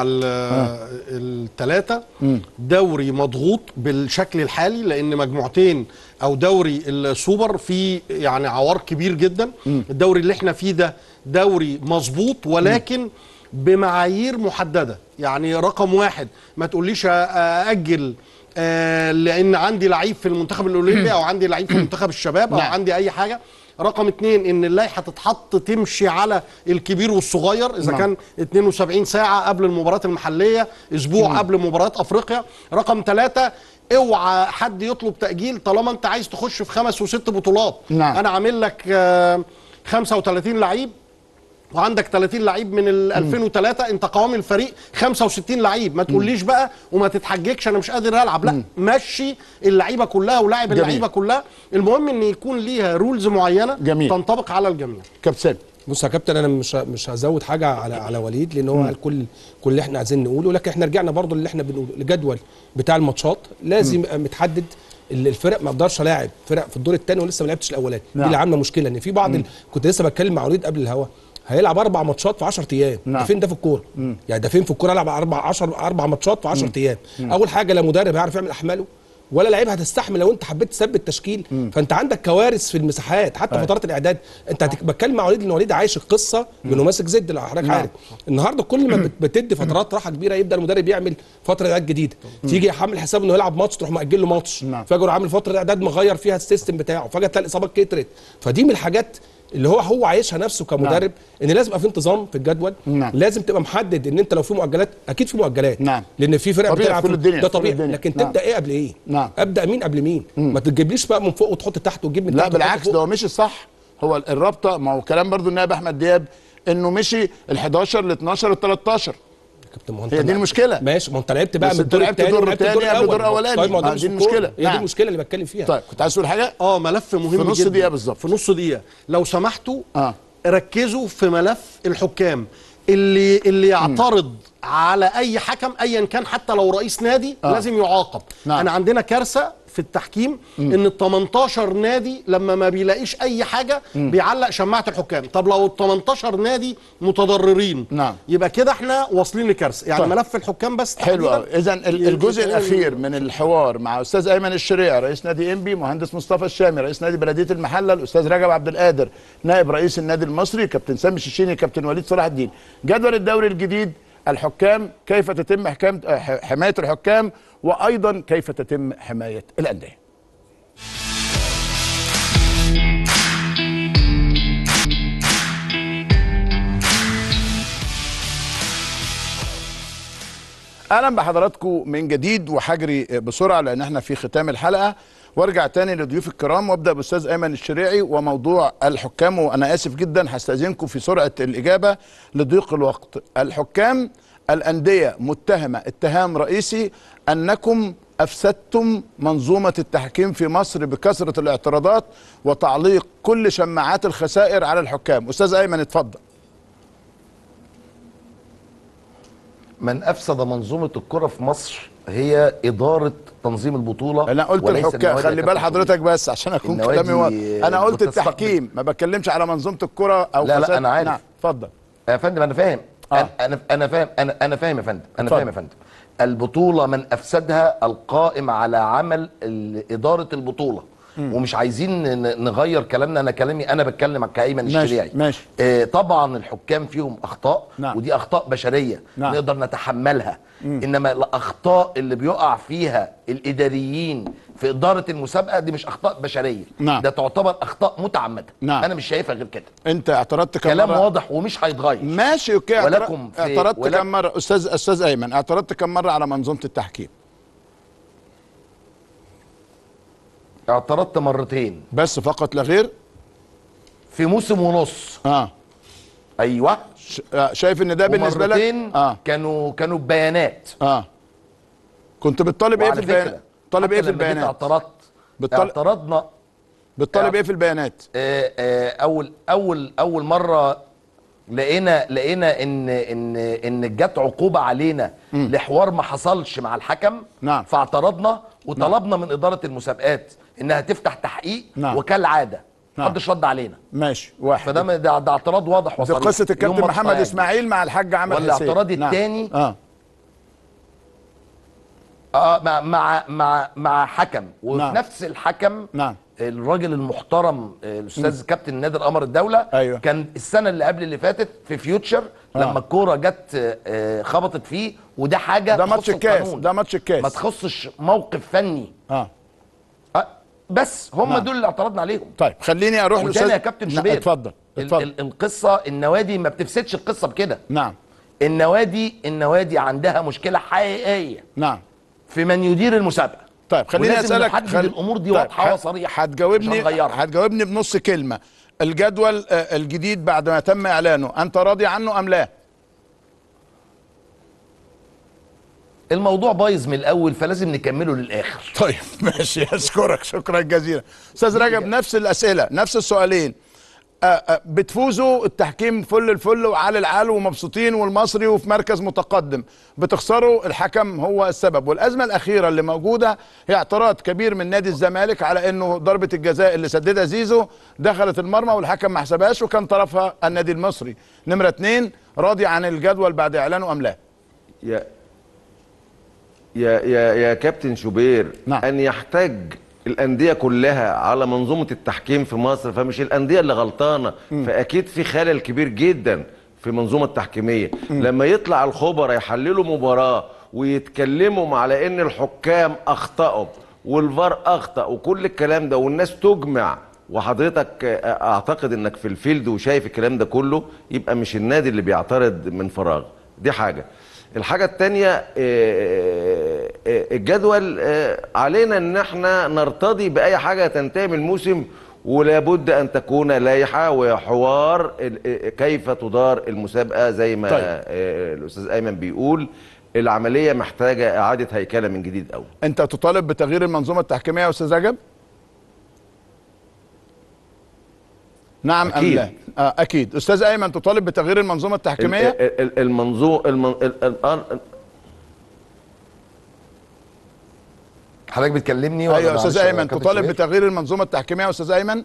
الثلاثة دوري مضغوط بالشكل الحالي لأن مجموعتين أو دوري السوبر فيه يعني عوار كبير جدا الدوري اللي احنا فيه ده دوري مظبوط ولكن بمعايير محددة يعني رقم واحد ما تقوليش أأجل آه، لأن عندي لعيب في المنتخب الأولمبي أو عندي لعيب في منتخب الشباب أو نعم. عندي أي حاجة رقم اتنين ان اللائحه تتحط تمشي على الكبير والصغير اذا نعم. كان 72 ساعه قبل المباراه المحليه اسبوع قبل مباراه افريقيا رقم ثلاثة اوعى حد يطلب تاجيل طالما انت عايز تخش في خمس وست بطولات نعم. انا عامل لك آه، 35 لعيب وعندك 30 لعيب من ال 2003 انت قوام الفريق 65 لعيب ما تقوليش بقى وما تتحججش انا مش قادر العب لا مشي اللعيبه كلها ولاعب جميل. اللعيبه كلها المهم ان يكون ليها رولز معينه جميل. تنطبق على الجميع كابتن سامي بص يا كابتن انا مش مش هزود حاجه على على وليد لان هو قال كل كل اللي احنا عايزين نقوله لكن احنا رجعنا برضو اللي احنا بنقوله الجدول بتاع الماتشات لازم يبقى متحدد ال- الفرق ما اقدرش الاعب فرق في الدور الثاني ولسه ما لعبتش الاولاني دي نعم. اللي عامله مشكله ان في بعض ال... كنت لسه بتكلم مع وليد قبل الهوا هيلعب اربع ماتشات في 10 ايام نعم. ده فين ده في الكوره يعني ده فين في الكوره العب اربع 10 اربع ماتشات في 10 ايام اول حاجه لا مدرب هيعرف يعمل احماله ولا لعيب هتستحمل لو انت حبيت تثبت تشكيل فانت عندك كوارث في المساحات حتى فترات الاعداد انت هتك- بتكلم مع وليد ان وليد عايش القصه من ماسك زد لو حضرتك عارف النهارده كل ما بت- بتدي فترات راحه كبيره يبدا المدرب يعمل فتره اعداد جديده تيجي حامل حساب انه يلعب ماتش تروح مأجل له ماتش نعم. فجاه يروح عامل فتره اعداد مغير فيها السيستم بتاعه فجاه تلاقي الاصابات كترت فدي من الحاجات اللي هو هو عايشها نفسه كمدرب ان لازم يبقى في انتظام في الجدول نعم. لازم تبقى محدد ان انت لو في مؤجلات اكيد في مؤجلات نعم. لان في فرق طبيعي، بتلعب كل في- الدنيا، ده كل طبيعي الدنيا. لكن نعم. تبدا ايه قبل ايه نعم. ابدا مين قبل مين ما تجيبليش بقى من فوق وتحط تحت وتجيب من لا تحت وتحط بالعكس فوق. ده هو مش الصح هو الرابطه ما هو كلام برضو النائب احمد دياب انه مشي ال 11 ال 12 ال 13 كابتن ما هو انت هي دي لا- المشكلة. ماشي ما انت لعبت بقى بس من انت الدور لعبت الثاني دور ولعبت تاني الدور قبل الاول دور أولاني. طيب ما هو ده ما مش دي الكورة. المشكلة. هي دي نعم. المشكله اللي بتكلم فيها طيب كنت عايز تقول حاجه اه ملف مهم في نص جدا دقيقة بالظبط. في نص دقيقه لو سمحتوا آه. ركزوا في ملف الحكام اللي اللي يعترض على اي حكم ايا كان حتى لو رئيس نادي آه. لازم يعاقب نعم. انا عندنا كارثه في التحكيم ان ال 18 نادي لما ما بيلاقيش اي حاجه بيعلق شماعه الحكام طب لو ال 18 نادي متضررين نعم. يبقى كده احنا واصلين لكارثه يعني طيب. ملف الحكام بس حلو تحديداً قوي اذا ال- الجزء يتقال- الاخير من الحوار مع استاذ ايمن الشريع رئيس نادي انبي مهندس مصطفى الشامي رئيس نادي بلديه المحله الاستاذ رجب عبد القادر نائب رئيس النادي المصري كابتن سامي الشيشيني كابتن وليد صلاح الدين جدول الدوري الجديد الحكام كيف تتم حكام ح- حمايه الحكام وايضا كيف تتم حمايه الانديه اهلا بحضراتكم من جديد وحجري بسرعه لان احنا في ختام الحلقه وارجع تاني لضيوف الكرام وابدا باستاذ ايمن الشريعي وموضوع الحكام وانا اسف جدا هستاذنكم في سرعه الاجابه لضيق الوقت الحكام الانديه متهمه اتهام رئيسي انكم افسدتم منظومه التحكيم في مصر بكثره الاعتراضات وتعليق كل شماعات الخسائر على الحكام استاذ ايمن اتفضل من افسد منظومه الكره في مصر هي اداره تنظيم البطوله انا قلت وليس الحكام النوادي خلي يا بال كابتن حضرتك بس عشان اكون النوادي كلامي واضح انا قلت بتستقبل- التحكيم ما بتكلمش على منظومه الكره او لا، لا، فساد. أنا عارف. نعم اتفضل يا فندم انا فاهم آه. أنا- انا انا فاهم انا انا فاهم يا فندم انا اتفضل. فاهم يا فندم البطوله من افسدها القائم على عمل ال- اداره البطوله ومش عايزين ن- نغير كلامنا انا كلامي انا بتكلم كايمن ماشي، الشريعي ماشي. آه طبعا الحكام فيهم اخطاء نعم. ودي اخطاء بشريه نعم. نقدر نتحملها انما الاخطاء اللي بيقع فيها الاداريين في اداره المسابقه دي مش اخطاء بشريه نعم. ده تعتبر اخطاء متعمده نعم. انا مش شايفها غير كده انت اعترضت كم كلام مرة؟ واضح ومش هيتغير ماشي اوكي اعترض- ولكم في- اعترضت ولك- كم مره استاذ استاذ ايمن اعترضت كم مره على منظومه التحكيم اعترضت مرتين بس فقط لا غير في موسم ونص اه ايوه ش- آه، شايف ان ده بالنسبه لك ومرتين اه كانوا كانوا بيانات اه كنت بتطالب ايه في وعلى البيانات فكره طالب ايه حتى في لما جيت البيانات اعترضت بتطل- اعترضنا بتطالب ايه في البيانات آه، آه، اول اول اول مره لقينا لقينا ان ان ان جت عقوبه علينا لحوار ما حصلش مع الحكم نعم. فاعترضنا وطلبنا من اداره المسابقات انها تفتح تحقيق نعم. وكالعاده نعم. محدش رد علينا ماشي واحد فده ده, ده اعتراض واضح دي وصريح قصه يوم الكابتن ما محمد اتفرج. اسماعيل مع الحاج عامر حسين والاعتراض نعم. التاني اه اه مع مع مع مع حكم وفي نعم. نفس الحكم نعم. الراجل المحترم آه، الاستاذ كابتن نادر قمر الدوله أيوة. كان السنه اللي قبل اللي فاتت في فيوتشر آه. لما الكوره جت آه، خبطت فيه وده حاجه ده ماتش تخص الكاس القانون. ده ماتش الكاس ما تخصش موقف فني اه آه، بس هم نعم. دول اللي اعترضنا عليهم طيب خليني اروح وتاني يا كابتن نعم، شوبير اتفضل ال- اتفضل ال- القصه النوادي ما بتفسدش القصه بكده نعم النوادي النوادي عندها مشكله حقيقيه نعم في من يدير المسابقه طيب خليني ولازم اسالك نحدد الأمور دي واضحة ه- وصريحة. هتجاوبني مش هنغيرها. هتجاوبني بنص كلمه الجدول آه، الجديد بعد ما تم اعلانه انت راضي عنه ام لا الموضوع بايظ من الاول فلازم نكمله للاخر طيب ماشي اشكرك شكرا جزيلا استاذ رجب نفس الاسئله نفس السؤالين آه، آه، بتفوزوا التحكيم فل الفل وعلى العال ومبسوطين والمصري وفي مركز متقدم بتخسروا الحكم هو السبب والازمه الاخيره اللي موجوده هي اعتراض كبير من نادي الزمالك على انه ضربه الجزاء اللي سددها زيزو دخلت المرمى والحكم ما حسبهاش وكان طرفها النادي المصري نمره اتنين راضي عن الجدول بعد اعلانه ام لا يا يا يا يا كابتن شوبير نعم. ان يحتاج الانديه كلها على منظومه التحكيم في مصر فمش الانديه اللي غلطانه فاكيد في خلل كبير جدا في المنظومه التحكيميه لما يطلع الخبراء يحللوا مباراه ويتكلموا على ان الحكام اخطاوا والفار اخطا وكل الكلام ده والناس تجمع وحضرتك آه، اعتقد انك في الفيلد وشايف الكلام ده كله يبقى مش النادي اللي بيعترض من فراغ دي حاجه الحاجة التانية آه، آه، الجدول آه، علينا ان احنا نرتضي بأي حاجة تنتهي من الموسم ولابد ان تكون لائحة وحوار ال- آه، كيف تدار المسابقة زي ما طيب. آه، الأستاذ أيمن بيقول العملية محتاجة إعادة هيكلة من جديد أوي انت تطالب بتغيير المنظومه التحكيميه يا استاذ رجب نعم ام أكيد. لا آه اكيد استاذ ايمن تطالب بتغيير المنظومه التحكيميه ال- ال- المنظور المن... ال- ال- حضرتك بتكلمني ولا ايوه يا معلش استاذ يا ايمن كابتن تطالب شوبير؟ بتغيير المنظومه التحكيميه يا استاذ ايمن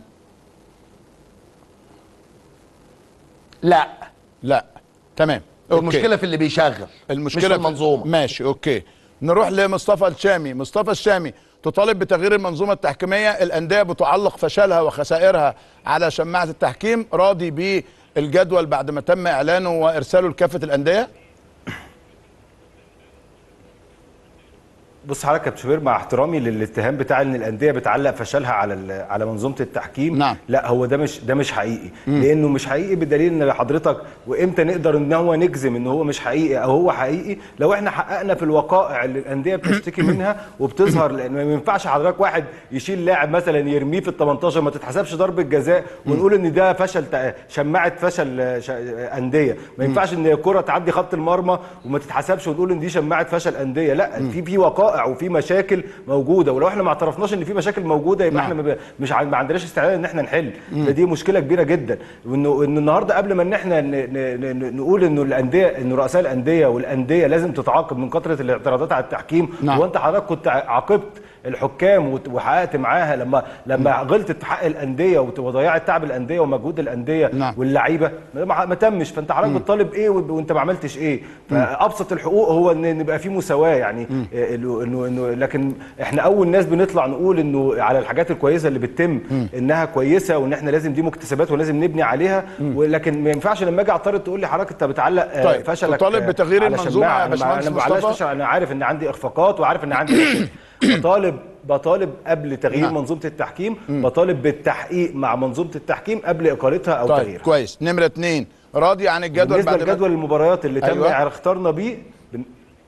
لا لا تمام أوكي. المشكله في اللي بيشغل المشكله مش في في- المنظومه ماشي اوكي نروح لمصطفى الشامي مصطفى الشامي تطالب بتغيير المنظومه التحكيميه الانديه بتعلق فشلها وخسائرها على شماعه التحكيم راضي بالجدول بعد ما تم اعلانه وارساله لكافه الانديه بص حضرتك يا كابتن شوبير مع احترامي للاتهام بتاع ان الانديه بتعلق فشلها على ال- على منظومه التحكيم نعم. لا هو ده مش ده مش حقيقي لانه مش حقيقي بدليل ان حضرتك وامتى نقدر ان هو نجزم ان هو مش حقيقي او هو حقيقي لو احنا حققنا في الوقائع اللي الانديه بتشتكي منها وبتظهر لان ما ينفعش حضرتك واحد يشيل لاعب مثلا يرميه في ال 18 ما تتحسبش ضربه جزاء ونقول ان ده فشل تع- شماعه فشل آه، ش- آه، انديه ما ينفعش ان الكره تعدي خط المرمى وما تتحسبش ونقول ان دي شماعه فشل انديه لا في في وقائع وفي مشاكل موجوده ولو احنا ما اعترفناش ان في مشاكل موجوده يبقى نعم. احنا ما ب- مش ع- ما عندناش استعداد ان احنا نحل فدي مشكله كبيره جدا وانه ان النهارده قبل ما ان احنا ن- ن- ن- نقول انه الانديه ان رؤساء الانديه والانديه لازم تتعاقب من كثره الاعتراضات على التحكيم نعم. هو انت حضرتك كنت ع- عاقبت الحكام وت- وحققت معاها لما لما غلطت في حق الانديه وت- وضيعت تعب الانديه ومجهود الانديه نعم. واللعيبه ما ما تمش فانت حضرتك بتطالب ايه وب- وانت ما عملتش ايه فابسط الحقوق هو ان نبقى في مساواه يعني إيه، انه انه انه لكن احنا اول ناس بنطلع نقول انه على الحاجات الكويسه اللي بتتم انها كويسه وان احنا لازم دي مكتسبات ولازم نبني عليها ولكن ما ينفعش لما اجي اعترض تقول لي حضرتك انت بتعلق آه، طيب، فشلك تطالب آه، بتغيير على المنظومة شماعة. يا أنا باشمهندس ما- أنا معلش مصطفى؟ انا عارف ان عندي اخفاقات وعارف ان عندي مشاكل. بطالب بطالب قبل تغيير نعم. منظومه التحكيم بطالب بالتحقيق مع منظومه التحكيم قبل اقالتها او طيب تغييرها كويس نمره اثنين راضي عن الجدول بالنسبه بعد ما- لجدول المباريات اللي تم أيوة. يعني اخترنا بيه بن-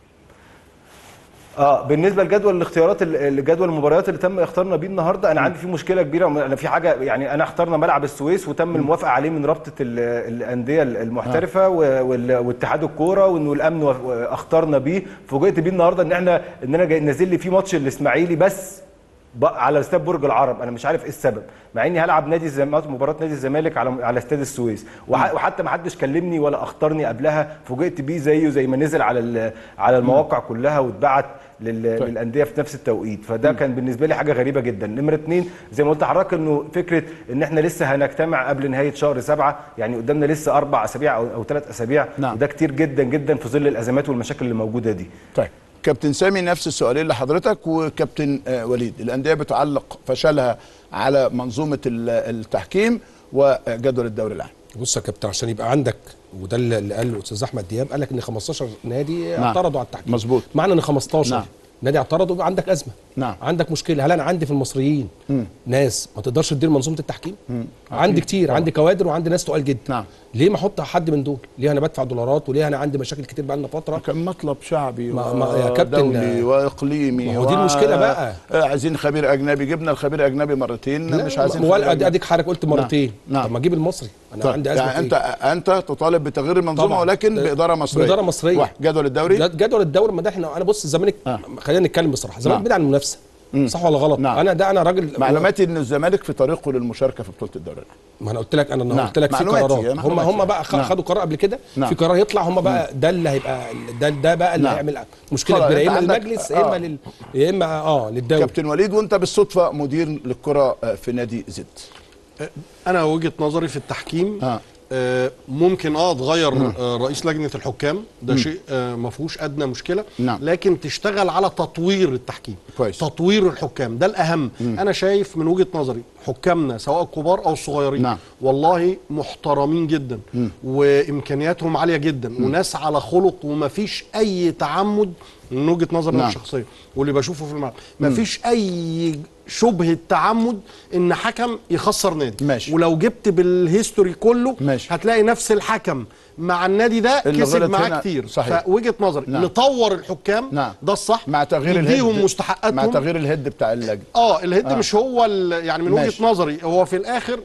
اه بالنسبه لجدول الاختيارات ال- جدول المباريات اللي تم اختارنا بيه النهارده انا عندي فيه مشكله كبيره انا في حاجه يعني انا اخترنا ملعب السويس وتم الموافقه عليه من رابطه ال- الانديه المحترفه و- وال- واتحاد الكوره وانه الامن وف- اخترنا بيه فوجئت بيه النهارده ان احنا ان انا جاي نازل لي فيه ماتش الاسماعيلي بس ب- على استاد برج العرب انا مش عارف ايه السبب مع اني هلعب نادي الزمالك مباراه نادي الزمالك على على استاد السويس وح- وحتى ما حدش كلمني ولا اختارني قبلها فوجئت بيه زيه زي ما نزل على ال- على المواقع كلها واتبعت لل- طيب. للانديه في نفس التوقيت فده كان بالنسبه لي حاجه غريبه جدا نمره اتنين زي ما قلت لحضرتك انه فكره ان احنا لسه هنجتمع قبل نهايه شهر سبعة يعني قدامنا لسه اربع اسابيع او او ثلاث اسابيع نعم. وده كتير جدا جدا في ظل الازمات والمشاكل اللي موجوده دي طيب كابتن سامي نفس السؤالين لحضرتك وكابتن آه، وليد الانديه بتعلق فشلها على منظومه ال- التحكيم وجدول الدوري العام بص يا كابتن عشان يبقى عندك وده اللي اللي قاله الاستاذ احمد دياب قال لك ان 15 نادي نعم. اعترضوا على التحكيم مظبوط. معنى ان 15 نعم. نادي اعترضوا يبقى عندك ازمه نعم. عندك مشكله هل انا عندي في المصريين ناس ما تقدرش تدير منظومه التحكيم عندي كتير عندي كوادر وعندي ناس تقال جدا نعم. ليه ما احط حد من دول ليه انا بدفع دولارات وليه انا عندي مشاكل كتير بقى لنا فتره كان مطلب شعبي ما- ما- يا كابتن، ودولي واقليمي ما هو دي المشكلة بقى. آه، عايزين خبير اجنبي جبنا الخبير الاجنبي مرتين لا، مش عايزين ولا خبير أدي- أجنبي. اديك حضرتك قلت مرتين نعم. طب ما اجيب المصري انا طيب، عندي ازمه يعني في انت إيه؟ انت تطالب بتغيير المنظومه طبعاً. ولكن آه، باداره مصريه بإدارة مصرية. واحد جدول الدوري جد- جدول الدوري ما ده احنا انا بص الزمالك آه. خلينا نتكلم بصراحه الزمالك نعم. بعيد عن المنافسه صح ولا غلط نعم. انا ده انا راجل معلوماتي ان الزمالك في طريقه للمشاركه في بطوله الدوري العام ما انا قلت لك انا نعم. قلت لك في معلوماتي، قرارات هم معلوماتي. هم بقى خ- نعم. خدوا قرار قبل كده نعم. في قرار يطلع هم بقى ده اللي هيبقى ده ده بقى اللي نعم. هيعمل مشكله خلاص، كبيره يا أنت اما عندك- للمجلس يا آه. اما لل يا اما اه للدوري كابتن وليد وانت بالصدفه مدير للكره آه، في نادي زد انا وجهه نظري في التحكيم آه. آه ممكن اه تغير آه رئيس لجنه الحكام ده شيء آه ما فيهوش ادنى مشكله نعم. لكن تشتغل على تطوير التحكيم كويس. تطوير الحكام ده الاهم انا شايف من وجهه نظري حكامنا سواء الكبار او الصغيرين نعم. والله محترمين جدا وامكانياتهم عاليه جدا وناس على خلق ومفيش اي تعمد من وجهه نظري نعم. نعم. الشخصيه واللي بشوفه في الملعب مفيش اي شبهه تعمد ان حكم يخسر نادي ماشي. ولو جبت بالهيستوري كله ماشي. هتلاقي نفس الحكم مع النادي ده اللي كسب غلط معاه هنا. كتير صحيح. فوجهه نظري نعم. نطور الحكام نعم. ده الصح مع تغيير نديهم الهيد مستحقاتهم مع تغيير الهيد بتاع اللجنه اه الهيد آه. آه. مش هو ال- يعني من ماشي. وجهه نظري هو في الاخر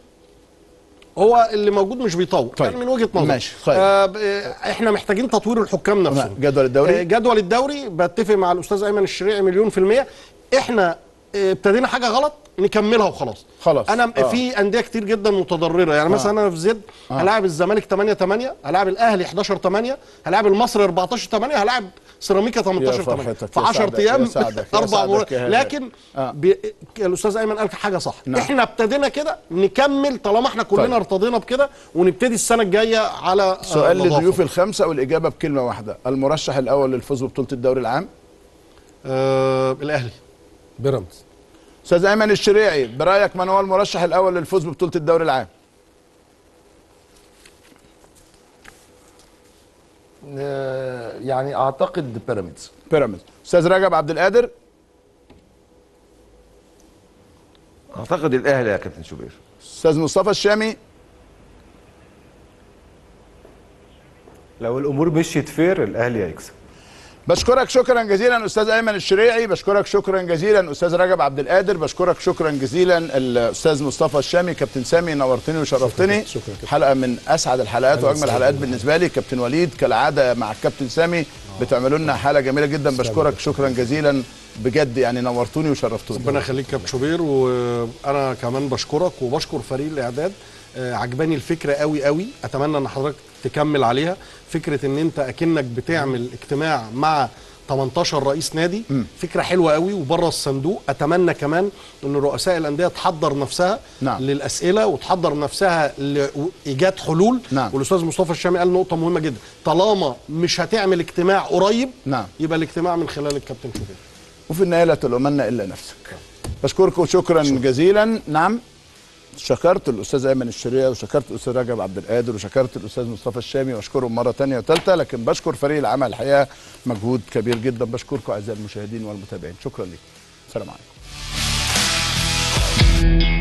هو اللي موجود مش بيطور طيب. طيب. يعني من وجهه نظري ماشي. طيب. آه ب- آه، احنا محتاجين تطوير الحكام نفسهم جدول الدوري؟ آه جدول الدوري بتفق مع الاستاذ ايمن الشريعي مليون في الميه احنا آه، ابتدينا حاجه غلط نكملها وخلاص خلاص. انا آه. آه. في انديه كتير جدا متضرره يعني مثلا انا في زد آه. هلاعب الزمالك 8 8 هلاعب الاهلي 11 8 هلاعب المصري 14 8 هلاعب سيراميكا 18 8 فرحتك، في يا 10 سعدك، ايام يا سعدك، يا اربع سعدك مرات يا هذا. لكن آه. آه. بي... الاستاذ ايمن قال حاجه صح نعم. نعم. احنا ابتدينا كده نكمل طالما احنا كلنا طيب. طيب. ارتضينا بكده ونبتدي السنه الجايه على آه، سؤال نظافة. للضيوف الخمسه والاجابه بكلمه واحده المرشح الاول للفوز ببطوله الدوري العام آه الاهلي بيراميدز استاذ ايمن الشريعي برايك من هو المرشح الاول للفوز ببطوله الدوري العام آه، يعني اعتقد بيراميدز بيراميدز استاذ رجب عبد القادر اعتقد الاهلي يا كابتن شوبير استاذ مصطفى الشامي لو الامور مشيت فير الاهلي هيكسب بشكرك شكرا جزيلا استاذ ايمن الشريعي بشكرك شكرا جزيلا استاذ رجب عبد القادر بشكرك شكرا جزيلا الاستاذ مصطفى الشامي كابتن سامي نورتني وشرفتني شكرا- شكرا كابتن. حلقه من اسعد الحلقات واجمل الحلقات بالنسبه لي كابتن وليد كالعاده مع الكابتن سامي بتعملوا لنا حاله جميله جدا بشكرك شكرا جزيلا بجد يعني نورتوني وشرفتوني ربنا يخليك يا كابتن شوبير وانا كمان بشكرك وبشكر فريق الاعداد آه، عجباني الفكره قوي قوي اتمنى ان حضرتك تكمل عليها فكره ان انت اكنك بتعمل اجتماع مع 18 رئيس نادي فكره حلوه قوي وبره الصندوق اتمنى كمان ان رؤساء الانديه تحضر نفسها نعم. للاسئله وتحضر نفسها لايجاد حلول نعم. والاستاذ مصطفى الشامي قال نقطه مهمه جدا طالما مش هتعمل اجتماع قريب نعم. يبقى الاجتماع من خلال الكابتن شوبير وفي النهايه لا تلومن الا نفسك بشكركم شكرا جزيلا نعم شكرت الاستاذ ايمن الشريعي وشكرت الاستاذ رجب عبد القادر وشكرت الاستاذ مصطفى الشامي واشكرهم مره ثانيه وثالثه لكن بشكر فريق العمل الحقيقه مجهود كبير جدا بشكركم اعزائي المشاهدين والمتابعين شكرا لكم السلام عليكم